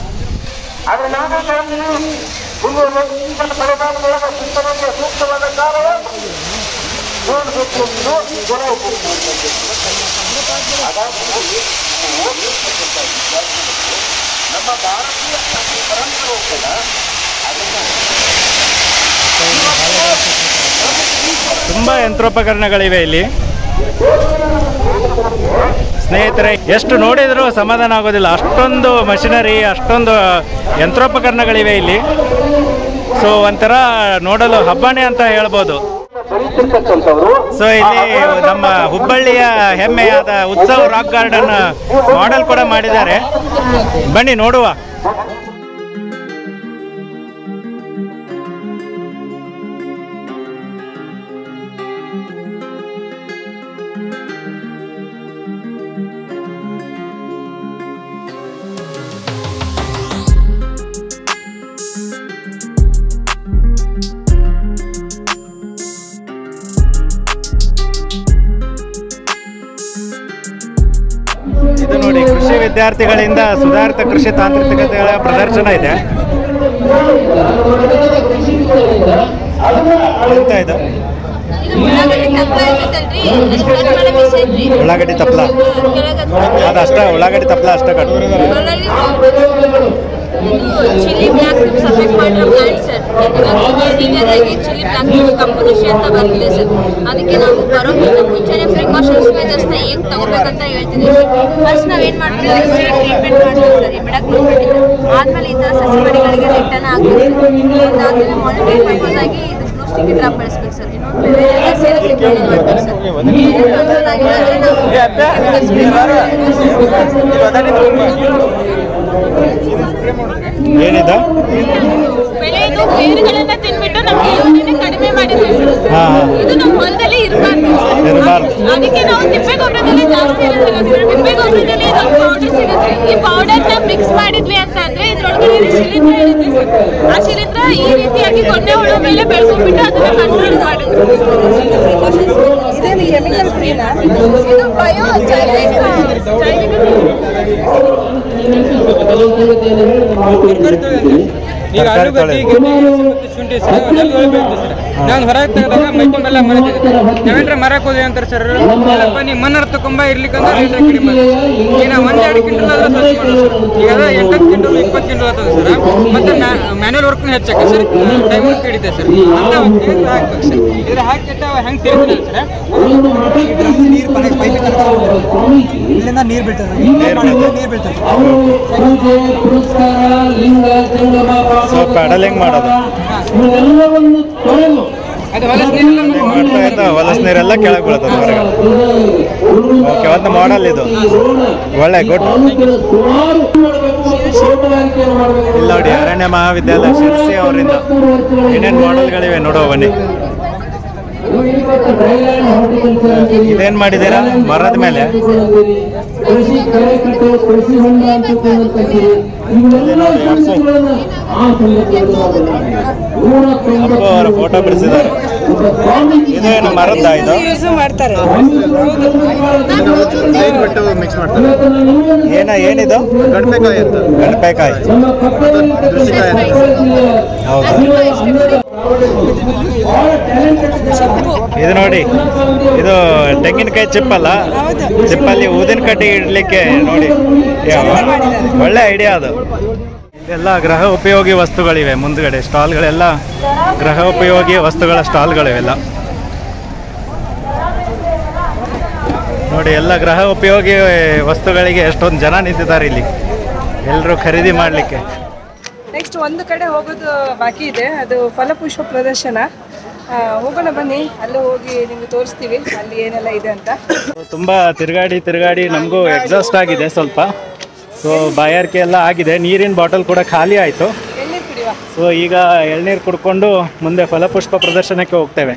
ತುಂಬ ಯಂತ್ರೋಪಕರಣಗಳಿವೆ ಇಲ್ಲಿ ಸ್ನೇಹಿತರೆ ಎಷ್ಟು ನೋಡಿದರೂ ಸಮಾಧಾನ ಆಗೋದಿಲ್ಲ ಅಷ್ಟೊಂದು ಮಷಿನರಿ ಅಷ್ಟೊಂದು ಯಂತ್ರೋಪಕರಣಗಳಿವೆ ಇಲ್ಲಿ ಸೊ ಒಂಥರ ನೋಡಲು ಹಬ್ಬನೇ ಅಂತ ಹೇಳ್ಬೋದು ಸೊ ಇಲ್ಲಿ ನಮ್ಮ ಹುಬ್ಬಳ್ಳಿಯ ಹೆಮ್ಮೆಯಾದ ಉತ್ಸವ ರಾಕ್ ಗಾರ್ಡನ್ ಮಾಡೆಲ್ ಕೂಡ ಮಾಡಿದ್ದಾರೆ ಬನ್ನಿ ನೋಡುವ ಇದು ನೋಡಿ ಕೃಷಿ ವಿದ್ಯಾರ್ಥಿಗಳಿಂದ ಸುಧಾರಿತ ಕೃಷಿ ತಾಂತ್ರಿಕತೆಗಳ ಪ್ರದರ್ಶನ ಇದೆ ಎಂತ ಇದು ಉಳ್ಳಾಗಡ್ಡಿ ತಪ್ಪಲ ಅದು ಅಷ್ಟ ಉಳ್ಳಾಗಡ್ಡಿ ತಪ್ಪಲ ಅಷ್ಟ ಕಟ್ಟು ಚಿಲ್ಲಿ ಬ್ಲ್ಯಾಕ್ ಸಬ್ಮಿಟ್ ಮಾಡಿರೋ ಪ್ಲಾಂಟ್ ಸರ್ ಸೀನಿಯರ್ ಆಗಿ ಚಿಲ್ಲಿ ಬ್ಲ್ಯಾಕ್ ಕಂಪೋಸಿಷನ್ ಅಂತ ಬಂದಿದೆ ಸರ್ ಅದಕ್ಕೆ ನಾವು ಬರೋಕ್ಕಿಂತ ಮುಂಚೆನೆ ಪ್ರಿಕಾಷನ್ಸ್ ಮೆಜರ್ಸ್ನ ಹೆಂಗ್ ತಗೋಬೇಕಂತ ಹೇಳ್ತಿದ್ದೀವಿ ಸರ್ ಫಸ್ಟ್ ನಾವೇನು ಮಾಡ್ತೀವಿ ಟ್ರೀಟ್ಮೆಂಟ್ ಮಾಡ್ತೀವಿ ಸರ್ ಇಮಿಡಾಕ್ ನೋಡ್ಬಿಟ್ಟಿಲ್ಲ ಆದ್ಮೇಲೆ ಈ ಥರ ಸಸಿಮಡಿಗಳಿಗೆ ರಿಟರ್ನ್ ಆಗ್ತದೆ ಅದಾದ್ಮೇಲೆ ಮಾನಿಟರಿಂಗ್ ಪರ್ಪಸ್ ಆಗಿ ಇದು ಬ್ಲೂ ಸ್ಟಿಕ್ ಡ್ರಾಪ್ ಬೆಳೆಸ್ಬೇಕು ಸರ್ ಇನ್ನೊಂದು ಎಲ್ಲ ಸೇರಿ ಸಿಂಪಡಣೆ ಮಾಡ್ಬೇಕು ಸರ್ ಕಂಟ್ರೋಲ್ ಆಗಿಲ್ಲ ಅಂದ್ರೆ ಏನಿದ ಬೆಳೆದು ಬೇರುಗಳನ್ನ ತಿನ್ಬಿಟ್ಟು ನಮ್ಗೆ ಇಳುವರಿನ ಕಡಿಮೆ ಮಾಡಿದ್ವಿ ಸರ್ ಹಾ ಹಾ ಇದು ನಮ್ಮ ಹೊಲದಲ್ಲಿ ಇರಬಾರ್ದು ಇರಬಾರ್ದು ಅದಕ್ಕೆ ನಾವು ತಿಪ್ಪೆ ಗೊಬ್ಬರದಲ್ಲಿ ಜಾಸ್ತಿ ಇರುತ್ತಲ್ಲ ಸರ್ ತಿಪ್ಪೆ ಗೊಬ್ಬರದಲ್ಲಿ ಇದೊಂದು ಪೌಡರ್ ಸಿಗುತ್ತೆ ಈ ಪೌಡರ್ನ ಮಿಕ್ಸ್ ಮಾಡಿದ್ವಿ ಅಂತ ಅಂದ್ರೆ ಇದ್ರೊಳಗಡೆ ಶಿಲೀಂಧ್ರ ಇರುತ್ತೆ ಸರ್ ಆ ಶಿಲೀಂಧ್ರ ಈ ರೀತಿಯಾಗಿ ಕೊನೆ ಹುಳು ಮೇಲೆ ಬೆಳ್ಕೊಂಡ್ಬಿಟ್ಟು ಅದನ್ನ ಕಂಟ್ರೋಲ್ ಮಾಡಿದ್ರು ಇದೇನು ಕೆಮಿಕಲ್ ಫ್ರೀನಾ ಇದು ಬಯೋ ಜೈವಿಕ ಜೈವಿಕ ಈಗ ತರಕಾರಿ ಆಲೂಗಡ್ಡೆ ತೊಳೆಯೋದು. ಗೆಡ್ಡೆ ಗೆಣಸು ಮತ್ತು ಶುಂಠಿ ಸರ್ ಅದೆಲ್ಲ ಒಳಗೆ ಬೀಳುತ್ತೆ ಸರ್ ನಾನು ಹೊರಗೆ ತೆಗೆದಾಗ ಮೈ ತುಂಬೆಲ್ಲ ಮರ ನಾವೇನ್ರ ಮರಕ್ಕೆ ಹೋದ್ವಿ ಅಂತಾರೆ ಸರ್ ಇಲ್ಲಪ್ಪ ನೀವು ಮಣ್ಣರ ತಕೊಂಬ ಇರ್ಲಿಕ್ಕಂದ್ರೆ ರೇಟ್ ಕಡಿಮೆ ಈಗ ಒಂದ್ ಎರಡು ಕ್ವಿಂಟಲ್ ಆದ್ರೆ ಸ್ವಚ್ಛ ಮಾಡೋದು ಸರ್ ಈಗ ಅದ ಎಂಟತ್ತು ಕ್ವಿಂಟಲ್ ಇಪ್ಪತ್ತು ಕ್ವಿಂಟಲ್ ಆಗ್ತದೆ ಸರ್ ಮತ್ತೆ ಮ್ಯಾನ್ಯಲ್ ವರ್ಕ್ ಹೆಚ್ಚಕ್ಕೆ ಸರ್ ಟೈಮ್ ವರ್ಕ್ ಹಿಡಿತೆ ಸರ್ ಅಂತ ಒಂದು ಹಾಕ್ಬೇಕು ಸರ್ ಇದ್ರ ಹಾಕಿಟ್ಟು ಹೆಂಗೆ ತಿರ್ಗಿಲ್ಲ ಸರ್ ನೀರು ಪೈಪ್ ಇಲ್ಲಿಂದ ನೀರು ಬೀಳ್ತದೆ ನೀರು ಬೀಳ್ತದೆ ಸೊ ಪೆಡಲ್ ಹೆಂಗ್ ಮಾಡೋದು ಅದು ಹೊಲಸ್ ನೀರೆಲ್ಲ ಮಾಡ್ತಾ ಇದ್ದ ಹೊಲಸ್ ನೀರೆಲ್ಲ ಕೆಳಗೆ ಬೀಳ್ತದೆ ಹೊರಗೆ ಓಕೆ ಒಂದು ಮಾಡಲ್ ಇದು ಒಳ್ಳೆ ಗುಡ್ ಇಲ್ಲ ನೋಡಿ ಅರಣ್ಯ ಮಹಾವಿದ್ಯಾಲಯ ಶಿರ್ಸಿ ಅವರಿಂದ ಏನೇನು ಮಾಡೆಲ್ಗಳಿವೆ ನೋಡುವ ಬನ್ನಿ ಇದೇನ್ ಮಾಡಿದ್ದೀರಾ ಮರದ ಮೇಲೆ ಅಪ್ಪು ಅವರ ಫೋಟೋ ಬಿಡಿಸಿದ್ದಾರೆ ಇದೇನು ಮರದ ಇದು ಯೂಸ್ ಮಾಡ್ತಾರೆ ಬಿಟ್ಟು ಮಿಕ್ಸ್ ಮಾಡ್ತಾರೆ ಏನ ಏನಿದು ಗಣಪೆಕಾಯಿ ಅಂತ ಗಣಪೆಕಾಯಿ ರುಚಿಕಾಯಿ ಅಂತ ಹೌದಾ ಇದು ನೋಡಿ ಇದು ತೆಂಗಿನಕಾಯಿ ಚಿಪ್ಪಲ್ಲ ಚಿಪ್ಪಲ್ಲಿ ಊದಿನ ಕಡ್ಡಿ ಇಡ್ಲಿಕ್ಕೆ ನೋಡಿ ಯಾ- ಒಳ್ಳೆ ಐಡಿಯಾ ಅದು ಎಲ್ಲ ಗೃಹ ಉಪಯೋಗಿ ವಸ್ತುಗಳಿವೆ ಮುಂದ್ಗಡೆ ಸ್ಟಾಲ್ಗಳೆಲ್ಲ ಗೃಹ ಉಪಯೋಗಿ ವಸ್ತುಗಳ ಸ್ಟಾಲ್ಗಳಿವೆಲ್ಲ ನೋಡಿ ಎಲ್ಲ ಗೃಹ ಉಪಯೋಗಿ ವಸ್ತುಗಳಿಗೆ ಎಷ್ಟೊಂದು ಜನ ನಿಂತಿದ್ದಾರೆ ಇಲ್ಲಿ ಎಲ್ಲರೂ ಖರೀದಿ ಮಾಡಲಿಕ್ಕೆ ನೆಕ್ಸ್ಟ್ ಒಂದು ಕಡೆ ಹೋಗೋದು ಬಾಕಿ ಇದೆ ಅದು ಫಲಪುಷ್ಪ ಪ್ರದರ್ಶನ ಆ, ಹೋಗೋಣ ಬನ್ನಿ ಅಲ್ಲೂ ಹೋಗಿ ನಿಮ್ಗೆ ತೋರಿಸ್ತೀವಿ ಅಲ್ಲಿ ಏನೆಲ್ಲ ಇದೆ ಅಂತ ತುಂಬ ತಿರುಗಾಡಿ ತಿರುಗಾಡಿ ನಮಗೂ ಎಕ್ಸಾಸ್ಟ್ ಆಗಿದೆ ಸ್ವಲ್ಪ ಸೊ ಬಾಯಾರಿಕೆ ಎಲ್ಲ ಆಗಿದೆ ನೀರಿನ ಬಾಟಲ್ ಕೂಡ ಖಾಲಿ ಆಯಿತು ಎಣ್ಣೆ ಕುಡಿಯುವ ಸೊ ಈಗ ಎಳ್ನೀರು ಕುಡ್ಕೊಂಡು ಮುಂದೆ ಫಲಪುಷ್ಪ ಪ್ರದರ್ಶನಕ್ಕೆ ಹೋಗ್ತೇವೆ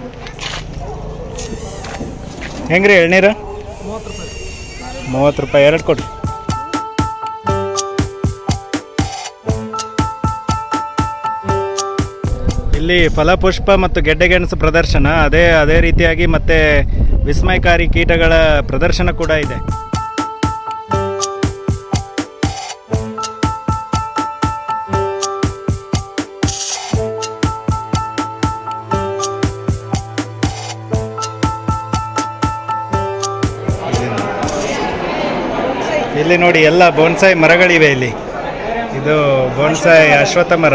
ಹೆಂಗ್ರಿ ಎಳ್ನೀರು ಮೂವತ್ತು ರೂಪಾಯಿ ಎರಡು ಕೊಡಿ ಇಲ್ಲಿ ಫಲಪುಷ್ಪ ಮತ್ತು ಗೆಡ್ಡೆಗೆಣಸು ಪ್ರದರ್ಶನ ಅದೇ ಅದೇ ರೀತಿಯಾಗಿ ಮತ್ತೆ ವಿಸ್ಮಯಕಾರಿ ಕೀಟಗಳ ಪ್ರದರ್ಶನ ಕೂಡ ಇದೆ ಇಲ್ಲಿ ನೋಡಿ ಎಲ್ಲ ಬೋನ್ಸಾಯಿ ಮರಗಳಿವೆ ಇಲ್ಲಿ ಇದು ಬೋನ್ಸಾಯಿ ಅಶ್ವತ್ಥ ಮರ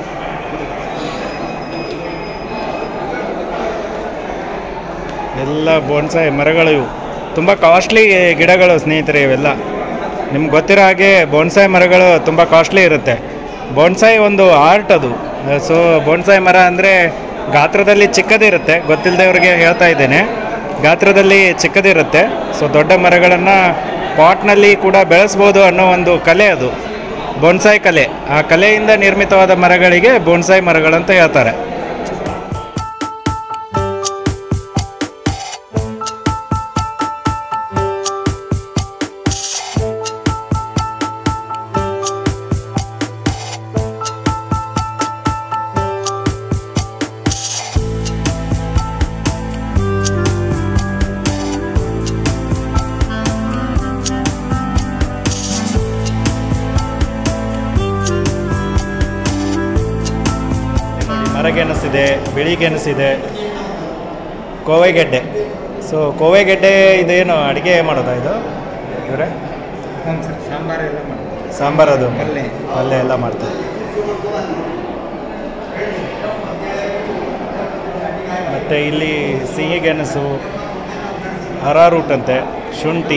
ಎಲ್ಲ ಬೋನ್ಸಾಯಿ ಮರಗಳು ಇವು ತುಂಬ ಕಾಸ್ಟ್ಲಿ ಗಿಡಗಳು ಸ್ನೇಹಿತರೆ ಇವೆಲ್ಲ ನಿಮ್ಗೆ ಗೊತ್ತಿರೋ ಹಾಗೆ ಬೋನ್ಸಾಯಿ ಮರಗಳು ತುಂಬ ಕಾಸ್ಟ್ಲಿ ಇರುತ್ತೆ ಬೋನ್ಸಾಯಿ ಒಂದು ಆರ್ಟ್ ಅದು ಸೊ ಬೋನ್ಸಾಯಿ ಮರ ಅಂದರೆ ಗಾತ್ರದಲ್ಲಿ ಚಿಕ್ಕದಿರುತ್ತೆ ಗೊತ್ತಿಲ್ಲದವ್ರಿಗೆ ಹೇಳ್ತಾ ಇದ್ದೇನೆ ಗಾತ್ರದಲ್ಲಿ ಚಿಕ್ಕದಿರುತ್ತೆ ಸೊ ದೊಡ್ಡ ಮರಗಳನ್ನು ಪಾಟ್ನಲ್ಲಿ ಕೂಡ ಬೆಳೆಸ್ಬೋದು ಅನ್ನೋ ಒಂದು ಕಲೆ ಅದು ಬೋನ್ಸಾಯಿ ಕಲೆ ಆ ಕಲೆಯಿಂದ ನಿರ್ಮಿತವಾದ ಮರಗಳಿಗೆ ಬೋನ್ಸಾಯಿ ಮರಗಳಂತ ಹೇಳ್ತಾರೆ ಮರಗೆಣಸಿದೆ ಬಿಳಿ ಗೆಣಸಿದೆ ಕೋವೆಗೆಡ್ಡೆ ಸೊ ಕೋವೆಗೆಡ್ಡೆ ಇದೇನು ಅಡುಗೆ ಮಾಡೋದಾ ಇದು ಇವರೇ ಸಾಂಬಾರು ಎಲ್ಲ ಮಾಡಿ ಸಾಂಬಾರ್ ಅದು ಪಲ್ಯ. ಪಲ್ಯ ಎಲ್ಲ ಮಾಡ್ತಾರೆ ಮತ್ತು ಇಲ್ಲಿ ಸಿಹಿ ಗೆಣಸು ಅರಾರೂಟ್ ಅಂತೆ ಶುಂಠಿ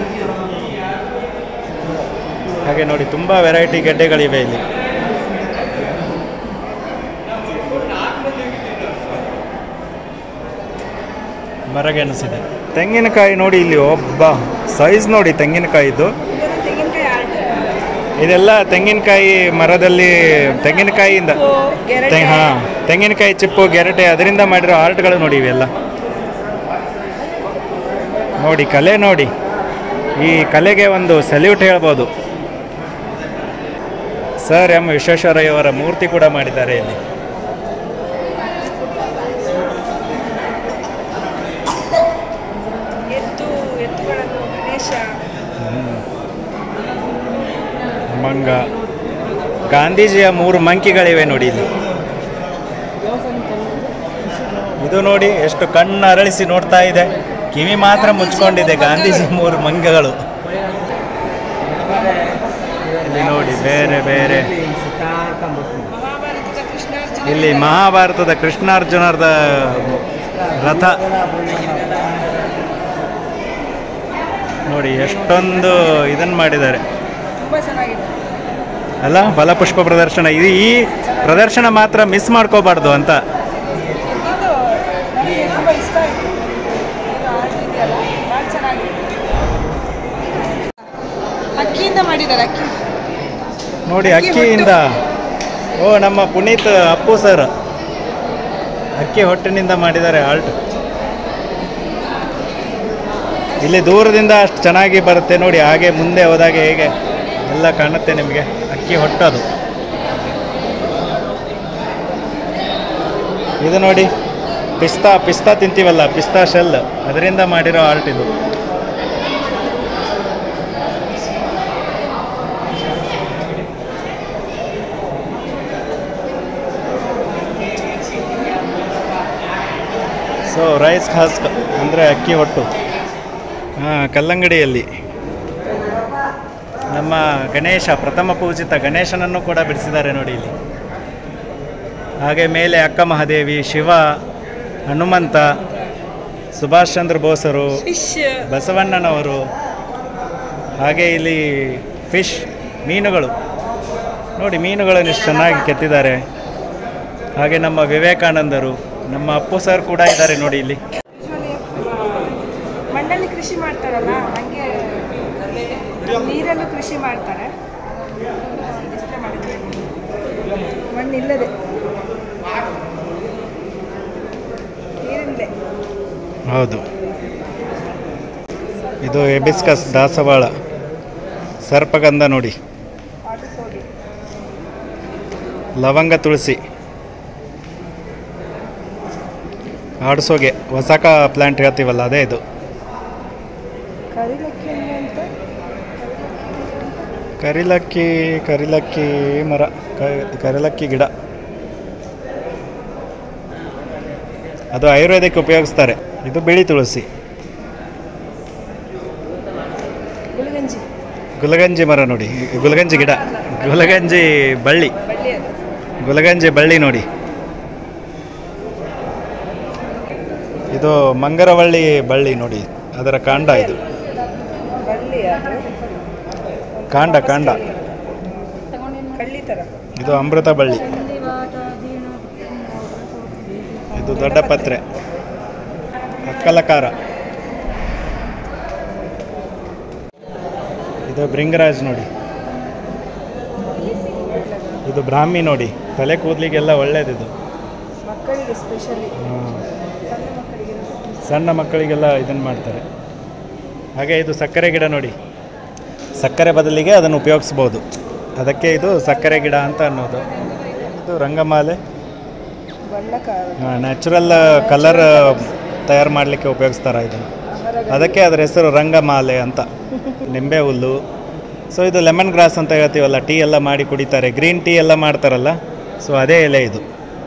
ಹಾಗೆ ನೋಡಿ ತುಂಬ ವೆರೈಟಿ ಗೆಡ್ಡೆಗಳಿವೆ ಇಲ್ಲಿ ಮರಗೆಣಸಿದೆ ತೆಂಗಿನಕಾಯಿ ನೋಡಿ ಇಲ್ಲಿ ಒಬ್ಬ ಸೈಜ್ ನೋಡಿ ತೆಂಗಿನಕಾಯಿದು ತೆಂಗಿನಕಾಯಿ ಆರ್ಟ್ ಇದೆಲ್ಲ ತೆಂಗಿನಕಾಯಿ ಮರದಲ್ಲಿ ತೆಂಗಿನಕಾಯಿಯಿಂದ ಗೆರಟೆ. ತೆಂಗ್- ಹಾ ತೆಂಗಿನಕಾಯಿ ಚಿಪ್ಪು ಗೆರಟೆ ಅದರಿಂದ ಮಾಡಿರೋ ಆರ್ಟ್ಗಳು ನೋಡಿ ಇವೆಲ್ಲ ನೋಡಿ ಕಲೆ ನೋಡಿ ಈ ಕಲೆಗೆ ಒಂದು ಸಲ್ಯೂಟ್ ಹೇಳ್ಬೋದು ಸರ್ ಎಂ ವಿಶ್ವೇಶ್ವರಯ್ಯವರ ಮೂರ್ತಿ ಕೂಡ ಮಾಡಿದ್ದಾರೆ ಇಲ್ಲಿ ಎತ್ತು ಎತ್ತುಗಳನ್ನು ಗಣೇಶ ಮಂಗ ಗಾಂಧೀಜಿಯ ಮೂರು ಮಂಕಿಗಳಿವೆ ನೋಡಿ ಇಲ್ಲಿ ಇದು ನೋಡಿ ಎಷ್ಟು ಕಣ್ಣು ಅರಳಿಸಿ ನೋಡ್ತಾ ಇದೆ ಕಿವಿ ಮಾತ್ರ ಮುಚ್ಕೊಂಡಿದೆ ಗಾಂಧೀಜಿ ಮೂರು ಮಂಗಗಳು ಇಲ್ಲಿ ನೋಡಿ ಬೇರೆ ಬೇರೆ ಇಲ್ಲಿ ಮಹಾಭಾರತದ ಕೃಷ್ಣಾರ್ಜುನರದ ರಥ ನೋಡಿ ಎಷ್ಟೊಂದು ಇದನ್ನು ಮಾಡಿದ್ದಾರೆ ತುಂಬ ಚೆನ್ನಾಗಿದೆ ಅಲ್ಲ ಫಲಪುಷ್ಪ ಪ್ರದರ್ಶನ ಇದು ಈ ಪ್ರದರ್ಶನ ಮಾತ್ರ ಮಿಸ್ ಮಾಡ್ಕೋಬಾರ್ದು ಅಂತ ಇದು ನನಗೆ ತುಂಬ ಇಷ್ಟ ಆಯಿತು ಆರ್ಟ್ ಇದೆಯಲ್ಲ ಭಾಳ ಚೆನ್ನಾಗಿದೆ ಅಕ್ಕಿಯಿಂದ ಮಾಡಿದ್ದಾರೆ ಅಕ್ಕಿ ನೋಡಿ ಅಕ್ಕಿ ಅಕ್ಕಿಯಿಂದ ಓ ನಮ್ಮ ಪುನೀತ್ ಅಪ್ಪು ಸರ್ ಅಕ್ಕಿ ಹೊಟ್ಟಿನಿಂದ ಮಾಡಿದ್ದಾರೆ ಆಲ್ಟ್ ಇಲ್ಲಿ ದೂರದಿಂದ ಅಷ್ಟು ಚೆನ್ನಾಗಿ ಬರುತ್ತೆ ನೋಡಿ ಹಾಗೆ ಮುಂದೆ ಹೋದಾಗ ಹೇಗೆ ಎಲ್ಲ ಕಾಣುತ್ತೆ ನಿಮಗೆ ಅಕ್ಕಿ ಹೊಟ್ಟದು ಇದು ನೋಡಿ ಪಿಸ್ತಾ ಪಿಸ್ತಾ ತಿಂತೀವಲ್ಲ ಪಿಸ್ತಾ ಶೆಲ್ ಅದರಿಂದ ಮಾಡಿರೋ ಆಲ್ಟ್ ಇದು ಸೊ ರೈಸ್ ಖಾಸ್ಕ್ ಅಂದರೆ ಅಕ್ಕಿ ಹೊಟ್ಟು ಹಾಂ ಕಲ್ಲಂಗಡಿಯಲ್ಲಿ ನಮ್ಮ ಗಣೇಶ ಪ್ರಥಮ ಪೂಜಿತ ಗಣೇಶನನ್ನು ಕೂಡ ಬಿಡಿಸಿದ್ದಾರೆ ನೋಡಿ ಇಲ್ಲಿ ಹಾಗೆ ಮೇಲೆ ಅಕ್ಕ ಮಹಾದೇವಿ ಶಿವ ಹನುಮಂತ ಸುಭಾಷ್ ಚಂದ್ರ ಬೋಸರು ಫಿಶ್ ಬಸವಣ್ಣನವರು ಹಾಗೆ ಇಲ್ಲಿ ಫಿಶ್ ಮೀನುಗಳು ನೋಡಿ ಮೀನುಗಳನ್ನು ಎಷ್ಟು ಚೆನ್ನಾಗಿ ಕೆತ್ತಿದ್ದಾರೆ ಹಾಗೆ ನಮ್ಮ ವಿವೇಕಾನಂದರು ನಮ್ಮ ಅಪ್ಪು ಸರ್ ಕೂಡ ಇದ್ದಾರೆ ನೋಡಿ ಇಲ್ಲಿ ಮಣ್ಣಲ್ಲಿ ಕೃಷಿ ಮಾಡ್ತಾರಲ್ಲ ಹಂಗೆ ನೀರಲ್ಲೂ ಕೃಷಿ ಮಾಡ್ತಾರೆ ಡಿಸ್ಪ್ಲೇ ಮಾಡಿದ್ದಾರೆ ಮಣ್ಣಿಲ್ಲದೆ ನೀರಿಲ್ಲದೆ ಹೌದು ಇದು ಎಬಿಸ್ಕಸ್ ದಾಸವಾಳ ಸರ್ಪಗಂಧ ನೋಡಿ ಲವಂಗ ತುಳಸಿ ಆಡ್ಸೋಗೆ ಹೊಸಕ ಪ್ಲಾಂಟ್ ಹೇಳ್ತೀವಲ್ಲ ಅದೇ ಇದು ಕರಿಲಕ್ಕಿ ಅಂತ ಕರಿಲಕ್ಕಿ ಕರಿಲಕ್ಕಿ ಮರ ಕ- ಕರಿಲಕ್ಕಿ ಗಿಡ ಅದು ಆಯುರ್ವೇದಕ್ಕೆ ಉಪಯೋಗಿಸ್ತಾರೆ ಇದು ಬಿಳಿ ತುಳಸಿ ಗುಲ್ಗಂಜಿ ಗುಲಗಂಜಿ ಮರ ನೋಡಿ ಗುಲಗಂಜಿ ಗಿಡ ಗುಲಗಂಜಿ ಬಳ್ಳಿ ಬಳ್ಳಿ ಅದು ಗುಲಗಂಜಿ ಬಳ್ಳಿ ನೋಡಿ ಇದು ಮಂಗರವಳ್ಳಿ ಬಳ್ಳಿ ನೋಡಿ ಅದರ ಕಾಂಡ ಇದು ಬಳ್ಳಿ ಅದು ಕಾಂಡ ಕಾಂಡ ಕಳ್ಳಿ ಥರ ಇದು ಅಮೃತ ಬಳ್ಳಿ ಇದು ದೊಡ್ಡ ಪತ್ರೆ ಅಕ್ಕಲಕಾರ ಇದು ಭೃಂಗರಾಜ್ ನೋಡಿ ಇದು ಬ್ರಾಹ್ಮಿ ನೋಡಿ ತಲೆ ಕೂದಲಿಗೆಲ್ಲ ಒಳ್ಳೇದಿದು ಮಕ್ಕಳಿಗೆ ಸ್ಪೆಷಲಿ ಸಣ್ಣ ಮಕ್ಕಳಿಗೆ ಸಣ್ಣ ಮಕ್ಕಳಿಗೆಲ್ಲ ಇದನ್ನು ಮಾಡ್ತಾರೆ ಹಾಗೆ ಇದು ಸಕ್ಕರೆ ಗಿಡ ನೋಡಿ ಸಕ್ಕರೆ ಬದಲಿಗೆ ಅದನ್ನು ಉಪಯೋಗಿಸ್ಬೋದು ಅದಕ್ಕೆ ಇದು ಸಕ್ಕರೆ ಗಿಡ ಅಂತ ಅನ್ನೋದು ಇದು ರಂಗಮಾಲೆ ಬಣ್ಣಕಾರ ನ್ಯಾಚುರಲ್ ಕಲರ್ ತಯಾರು ಮಾಡಲಿಕ್ಕೆ ಉಪಯೋಗಿಸ್ತಾರೆ ಇದನ್ನು ಅದಕ್ಕೆ ಅದರ ಹೆಸರು ರಂಗಮಾಲೆ ಅಂತ ನಿಂಬೆ ಹುಲ್ಲು ಸೊ ಇದು ಲೆಮನ್ ಗ್ರಾಸ್ ಅಂತ ಹೇಳ್ತೀವಲ್ಲ ಟೀ ಎಲ್ಲ ಮಾಡಿ ಕುಡಿತಾರೆ ಗ್ರೀನ್ ಟೀ ಎಲ್ಲ ಮಾಡ್ತಾರಲ್ಲ ಸೊ ಅದೇ ಎಲೆ ಇದು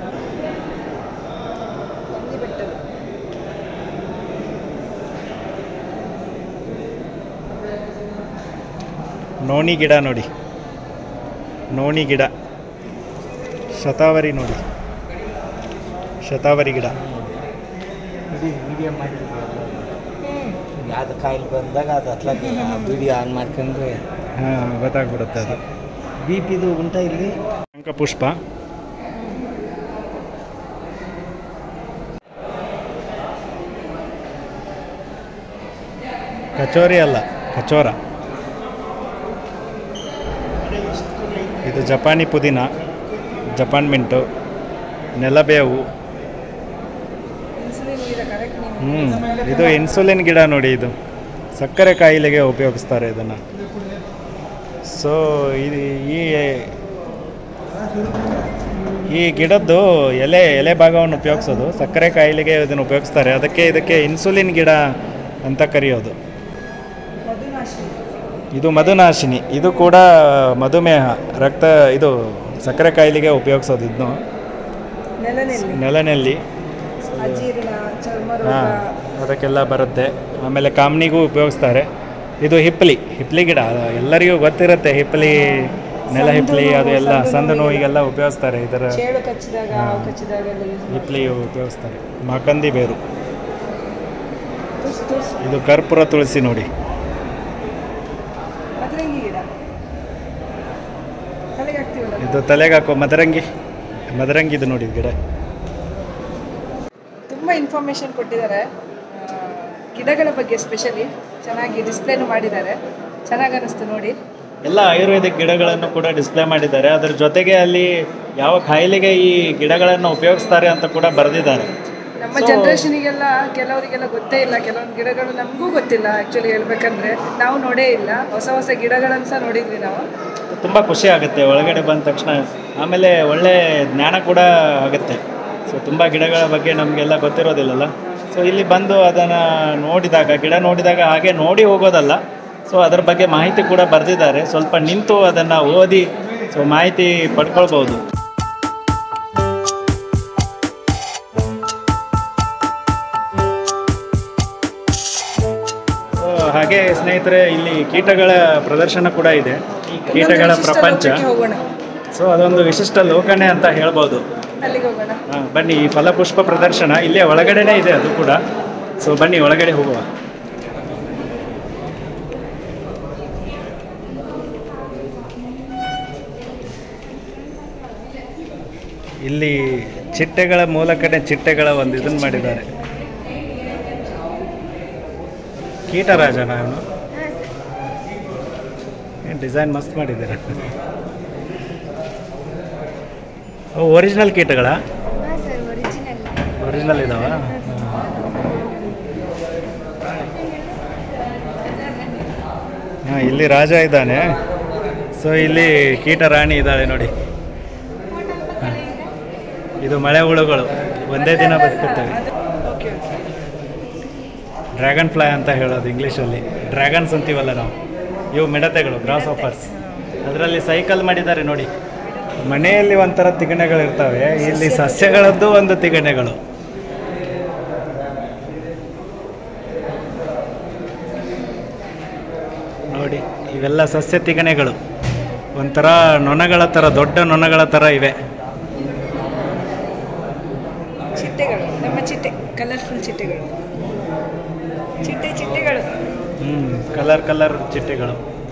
ನೋಣಿ ಗಿಡ ನೋಡಿ ನೋಣಿ ಗಿಡ ಶತಾವರಿ ನೋಡಿ ಶತಾವರಿ ಗಿಡ ಯಾವ್ದು ಕಾಯಿಲೆ ಬಂದಾಗ ಅದು ಹತ್ಲಾಗ ವಿಡಿಯೋ ಆನ್ ಮಾಡ್ಕೊಂಡ್ರೆ ಹಾಂ ಗೊತ್ತಾಗ್ಬಿಡುತ್ತೆ ಅದು ಬಿ ಪಿದು ಉಂಟಾ ಇಲ್ಲಿ ಪುಷ್ಪ ಕಚೋರಿ ಅಲ್ಲ ಕಚೋರ ಇದು ಜಪಾನಿ ಪುದೀನ ಜಪಾನ್ ಮಿಂಟು ನೆಲಬೇವು ಇನ್ಸುಲಿನ್ ಗಿಡ ಕರೆಕ್ಟ್ ನೀವು ಹ್ಞೂ ಇದು ಇನ್ಸುಲಿನ್ ಗಿಡ ನೋಡಿ ಇದು ಸಕ್ಕರೆ ಕಾಯಿಲೆಗೆ ಉಪಯೋಗಿಸ್ತಾರೆ ಇದನ್ನು ಸೊ ಇದು ಈ ಈ ಗಿಡದ್ದು ಎಲೆ ಎಲೆ ಭಾಗವನ್ನು ಉಪಯೋಗಿಸೋದು ಸಕ್ಕರೆ ಕಾಯಿಲೆಗೆ ಇದನ್ನು ಉಪಯೋಗಿಸ್ತಾರೆ ಅದಕ್ಕೆ ಇದಕ್ಕೆ ಇನ್ಸುಲಿನ್ ಗಿಡ ಅಂತ ಕರೆಯೋದು ಮಧುನಾಶಿ ಇದು ಮಧುನಾಶಿನಿ ಇದು ಕೂಡ ಮಧುಮೇಹ ರಕ್ತ ಇದು ಸಕ್ಕರೆ ಕಾಯಿಲೆಗೆ ಉಪಯೋಗಿಸೋದು ಇದನ್ನು ನೆಲನೆಲ್ಲಿ ನೆಲನೆಲ್ಲಿ ಅಜೀರ್ಣ ಚರ್ಮ ರೋಗ ಹಾಂ ಅದಕ್ಕೆಲ್ಲ ಬರುತ್ತೆ ಆಮೇಲೆ ಕಾಮ್ನಿಗೂ ಉಪಯೋಗಿಸ್ತಾರೆ ಇದು ಹಿಪ್ಲಿ ಹಿಪ್ಲಿ ಗಿಡ ಅದು ಎಲ್ಲರಿಗೂ ಗೊತ್ತಿರುತ್ತೆ ಹಿಪ್ಲಿ ನೆಲ ಹಿಪ್ಲಿ ಅದು ಎಲ್ಲ ಸಂದು ನೋವಿಗೆಲ್ಲ ಉಪಯೋಗಿಸ್ತಾರೆ ಇದರ ಚೇಳು ಕಚ್ಚಿದಾಗ ಹಾವು ಕಚ್ಚಿದಾಗ ಎಲ್ಲ use ಮಾಡ್ತಾರೆ. ಹಿಪ್ಲಿ ಉಪಯೋಗಿಸ್ತಾರೆ ಮಕಂದಿ ಬೇರು ತುರ್ಸು ತುರ್ಸು ಇದು ಕರ್ಪೂರ ತುಳಸಿ ನೋಡಿ ಮದರಂಗಿ ಗಿಡ ತಲೆಗೆ ಹಾಕ್ತೀವಲ್ಲ ಇದು ತಲೆಗೆ ಹಾಕೋ ಮದರಂಗಿ ಮದರಂಗಿ ಇದು ನೋಡಿ ಗಿಡ ತುಂಬ ಇನ್ಫಾರ್ಮೇಷನ್ ಕೊಟ್ಟಿದ್ದಾರೆ ಆ, ಗಿಡಗಳ ಬಗ್ಗೆ ಸ್ಪೆಷಲಿ ಚೆನ್ನಾಗಿ ಡಿಸ್ಪ್ಲೇನು ಮಾಡಿದ್ದಾರೆ ಚೆನ್ನಾಗಿ ಅನ್ನಿಸ್ತು ನೋಡಿ ಎಲ್ಲ ಆಯುರ್ವೇದಿಕ್ ಗಿಡಗಳನ್ನು ಕೂಡ ಡಿಸ್ಪ್ಲೇ ಮಾಡಿದ್ದಾರೆ ಅದರ ಜೊತೆಗೆ ಅಲ್ಲಿ ಯಾವ ಕಾಯಿಲೆಗೆ ಈ ಗಿಡಗಳನ್ನು ಉಪಯೋಗಿಸ್ತಾರೆ ಅಂತ ಕೂಡ ಬರೆದಿದ್ದಾರೆ ನಮ್ಮ So- ಜನ್ರೇಷನಿಗೆಲ್ಲ ಕೆಲವರಿಗೆಲ್ಲ ಗೊತ್ತೇ ಇಲ್ಲ ಕೆಲವೊಂದು ಗಿಡಗಳು ನಮಗೂ ಗೊತ್ತಿಲ್ಲ ಆ್ಯಕ್ಚುಲಿ ಹೇಳ್ಬೇಕಂದ್ರೆ ನಾವು ನೋಡೇ ಇಲ್ಲ ಹೊಸ ಹೊಸ ಗಿಡಗಳನ್ನು ಸಹ ನೋಡಿದ್ವಿ ನಾವು ತುಂಬ ಖುಷಿ ಆಗುತ್ತೆ ಒಳಗಡೆ ಬಂದ ತಕ್ಷಣ ಆಮೇಲೆ ಒಳ್ಳೆ ಜ್ಞಾನ ಕೂಡ ಆಗುತ್ತೆ ಸೊ ತುಂಬ ಗಿಡಗಳ ಬಗ್ಗೆ ನಮಗೆಲ್ಲ ಗೊತ್ತಿರೋದಿಲ್ಲಲ್ಲ ಸೊ ಇಲ್ಲಿ ಬಂದು ಅದನ್ನು ನೋಡಿದಾಗ ಗಿಡ ನೋಡಿದಾಗ ಹಾಗೆ ನೋಡಿ ಹೋಗೋದಲ್ಲ ಸೊ ಅದರ ಬಗ್ಗೆ ಮಾಹಿತಿ ಕೂಡ ಬರೆದಿದ್ದಾರೆ ಸ್ವಲ್ಪ ನಿಂತು ಅದನ್ನು ಓದಿ ಸೊ ಮಾಹಿತಿ ಪಡ್ಕೊಳ್ಬೋದು ಸೊ ಹಾಗೆ ಸ್ನೇಹಿತರೆ ಇಲ್ಲಿ ಕೀಟಗಳ ಪ್ರದರ್ಶನ ಕೂಡ ಇದೆ ಕೀಟಗಳ ಇನ್ನೊಂದು ವಿಶಿಷ್ಟ ಪ್ರಪಂಚ ಲೋಕಕ್ಕೆ ಹೋಗೋಣ ಸೊ ಅದೊಂದು ವಿಶಿಷ್ಟ ಲೋಕನೆ ಅಂತ ಹೇಳ್ಬೋದು ಅಲ್ಲಿಗೆ ಹೋಗೋಣ ಹಾ, ಬನ್ನಿ ಈ ಫಲಪುಷ್ಪ ಪ್ರದರ್ಶನ ಇಲ್ಲೇ ಒಳಗಡೆನೇ ಇದೆ ಅದು ಕೂಡ ಸೊ ಬನ್ನಿ ಒಳಗಡೆ ಹೋಗುವ ಇಲ್ಲಿ ಚಿಟ್ಟೆಗಳ ಮೂಲಕನೇ ಚಿಟ್ಟೆಗಳ ಒಂದು ಇದನ್ನು ಮಾಡಿದ್ದಾರೆ ಕೀಟರಾಜನ ಅವನು ಡಿಸೈನ್ ಮಸ್ತ್ ಮಾಡಿದ್ದಾರೆ ಒರಿಜಿನಲ್ ಕೀಟಗಳ ಒರಿಜಿನಲ್ ಇದಾವ ಹಾಂ ಇಲ್ಲಿ ರಾಜ ಇದ್ದಾನೆ ಸೊ ಇಲ್ಲಿ ಕೀಟ ರಾಣಿ ಇದ್ದಾಳೆ ನೋಡಿ ಹ. ಇದು ಮಳೆ ಹುಳುಗಳು ಒಂದೇ ದಿನ ಬದುಕುತ್ತವೆ ಓಕೆ ಡ್ರ್ಯಾಗನ್ ಫ್ಲೈ ಅಂತ ಹೇಳೋದು ಇಂಗ್ಲೀಷಲ್ಲಿ ಡ್ರ್ಯಾಗನ್ಸ್ ಅಂತೀವಲ್ಲ ನಾವು ಇವು ಮಿಡತೆಗಳು ಗ್ರಾಸ್ ಆಫರ್ಸ್ ಅದರಲ್ಲಿ ಸೈಕಲ್ ಮಾಡಿದ್ದಾರೆ ನೋಡಿ ಮನೆಯಲ್ಲಿ ಒಂಥರ ತಿಗಣೆಗಳು ಇರ್ತವೆ ಇಲ್ಲಿ ಸಸ್ಯಗಳದ್ದು ಒಂದು ತಿಗಣೆಗಳು ನೋಡಿ ಇವೆಲ್ಲ ಸಸ್ಯ ತಿಗಣೆಗಳು ಒಂಥರ ನೊಣಗಳ ಥರ ದೊಡ್ಡ ನೊಣಗಳ ಥರ ಇವೆ ಚಿಟ್ಟೆಗಳು ನಮ್ಮ ಚಿಟ್ಟೆ ಕಲರ್ಫುಲ್ ಚಿಟ್ಟೆಗಳು ಚಿಟ್ಟೆ ಚಿಟ್ಟೆಗಳು ಹ್ಞೂ ಕಲರ್ ಕಲರ್ ಚಿಟ್ಟೆಗಳು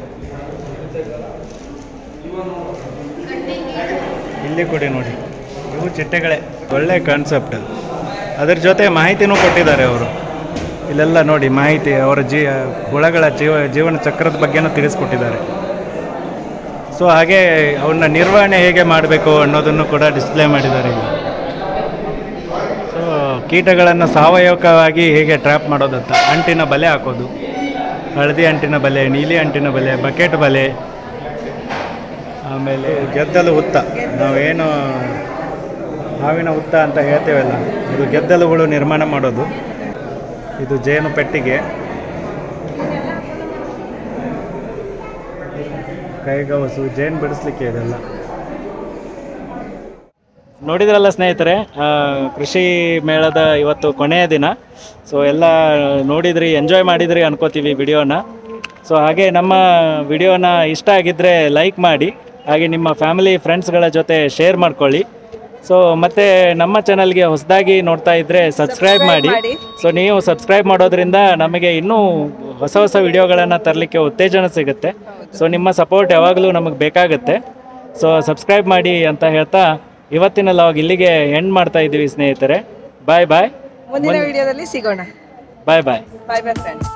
ಇಲ್ಲಿ ಕೊಡಿ ನೋಡಿ ಇವು ಚಿಟ್ಟೆಗಳೇ ಒಳ್ಳೆ ಕಾನ್ಸೆಪ್ಟ್ ಅದ್ರ ಜೊತೆ ಮಾಹಿತಿನೂ ಕೊಟ್ಟಿದ್ದಾರೆ ಅವರು ಇಲ್ಲೆಲ್ಲ ನೋಡಿ ಮಾಹಿತಿ ಅವರ ಜೀ ಹುಳಗಳ ಜೀವ ಜೀವನ ಚಕ್ರದ ಬಗ್ಗೆನೂ ತಿಳಿಸ್ಕೊಟ್ಟಿದ್ದಾರೆ ಸೊ ಹಾಗೆ ಅವನ್ನ ನಿರ್ವಹಣೆ ಹೇಗೆ ಮಾಡಬೇಕು ಅನ್ನೋದನ್ನು ಕೂಡ ಡಿಸ್ಪ್ಲೇ ಮಾಡಿದ್ದಾರೆ ಇಲ್ಲಿ ಸೊ ಕೀಟಗಳನ್ನು ಸಾವಯವಕವಾಗಿ ಹೇಗೆ ಟ್ರ್ಯಾಪ್ ಮಾಡೋದಂತ ಅಂಟಿನ ಬಲೆ ಹಾಕೋದು ಹಳದಿ ಅಂಟಿನ ಬಲೆ ನೀಲಿ ಅಂಟಿನ ಬಲೆ ಬಕೆಟ್ ಬಲೆ ಆಮೇಲೆ ಗೆದ್ದಲು ಹುತ್ತ ನಾವೇನು ಹಾವಿನ ಹುತ್ತ ಅಂತ ಹೇಳ್ತೇವಲ್ಲ ಇದು ಗೆದ್ದಲುಗಳು ನಿರ್ಮಾಣ ಮಾಡೋದು ಇದು ಜೇನು ಪೆಟ್ಟಿಗೆ ಕೈಗವಸು ಜೇನು ಬಿಡಿಸ್ಲಿಕ್ಕೆ ಇದೆಲ್ಲ ನೋಡಿದ್ರಲ್ಲ ಸ್ನೇಹಿತರೆ ಆ, ಕೃಷಿ ಮೇಳದ ಇವತ್ತು ಕೊನೆಯ ದಿನ ಸೊ ಎಲ್ಲ ನೋಡಿದ್ರಿ ಎಂಜಾಯ್ ಮಾಡಿದ್ರಿ ಅನ್ಕೋತೀವಿ ವಿಡಿಯೋನ ಸೊ ಹಾಗೆ ನಮ್ಮ ವಿಡಿಯೋನ ಇಷ್ಟ ಆಗಿದ್ದರೆ ಲೈಕ್ ಮಾಡಿ ಹಾಗೆ ನಿಮ್ಮ ಫ್ಯಾಮಿಲಿ ಫ್ರೆಂಡ್ಸ್ಗಳ ಜೊತೆ ಶೇರ್ ಮಾಡ್ಕೊಳ್ಳಿ ಸೊ ಮತ್ತೆ ನಮ್ಮ ಚಾನಲ್ಗೆ ಹೊಸದಾಗಿ ನೋಡ್ತಾ ಇದ್ದರೆ ಸಬ್ಸ್ಕ್ರೈಬ್ ಮಾಡಿ ಮಾಡಿ. ಸೊ ನೀವು ಸಬ್ಸ್ಕ್ರೈಬ್ ಮಾಡೋದ್ರಿಂದ ನಮಗೆ ಇನ್ನೂ ಹೊಸ ಹೊಸ ವಿಡಿಯೋಗಳನ್ನು ತರಲಿಕ್ಕೆ ಉತ್ತೇಜನ ಸಿಗುತ್ತೆ ಸೊ ನಿಮ್ಮ ಸಪೋರ್ಟ್ ಯಾವಾಗಲೂ ನಮಗೆ ಬೇಕಾಗುತ್ತೆ ಸೊ ಸಬ್ಸ್ಕ್ರೈಬ್ ಮಾಡಿ ಅಂತ ಹೇಳ್ತಾ ಇವತ್ತಿನ ಲಾಗ್ ಇಲ್ಲಿಗೆ ಎಂಡ್ ಮಾಡ್ತಾ ಇದ್ದೀವಿ ಸ್ನೇಹಿತರೆ ಬಾಯ್ ಬಾಯ್ ಮುಂದಿನ ವಿಡಿಯೋದಲ್ಲಿ ಸಿಗೋಣ ಬಾಯ್ ಬಾಯ್ ಬಾಯ್ ಬಾಯ್ ಫ್ರೆಂಡ್ಸ್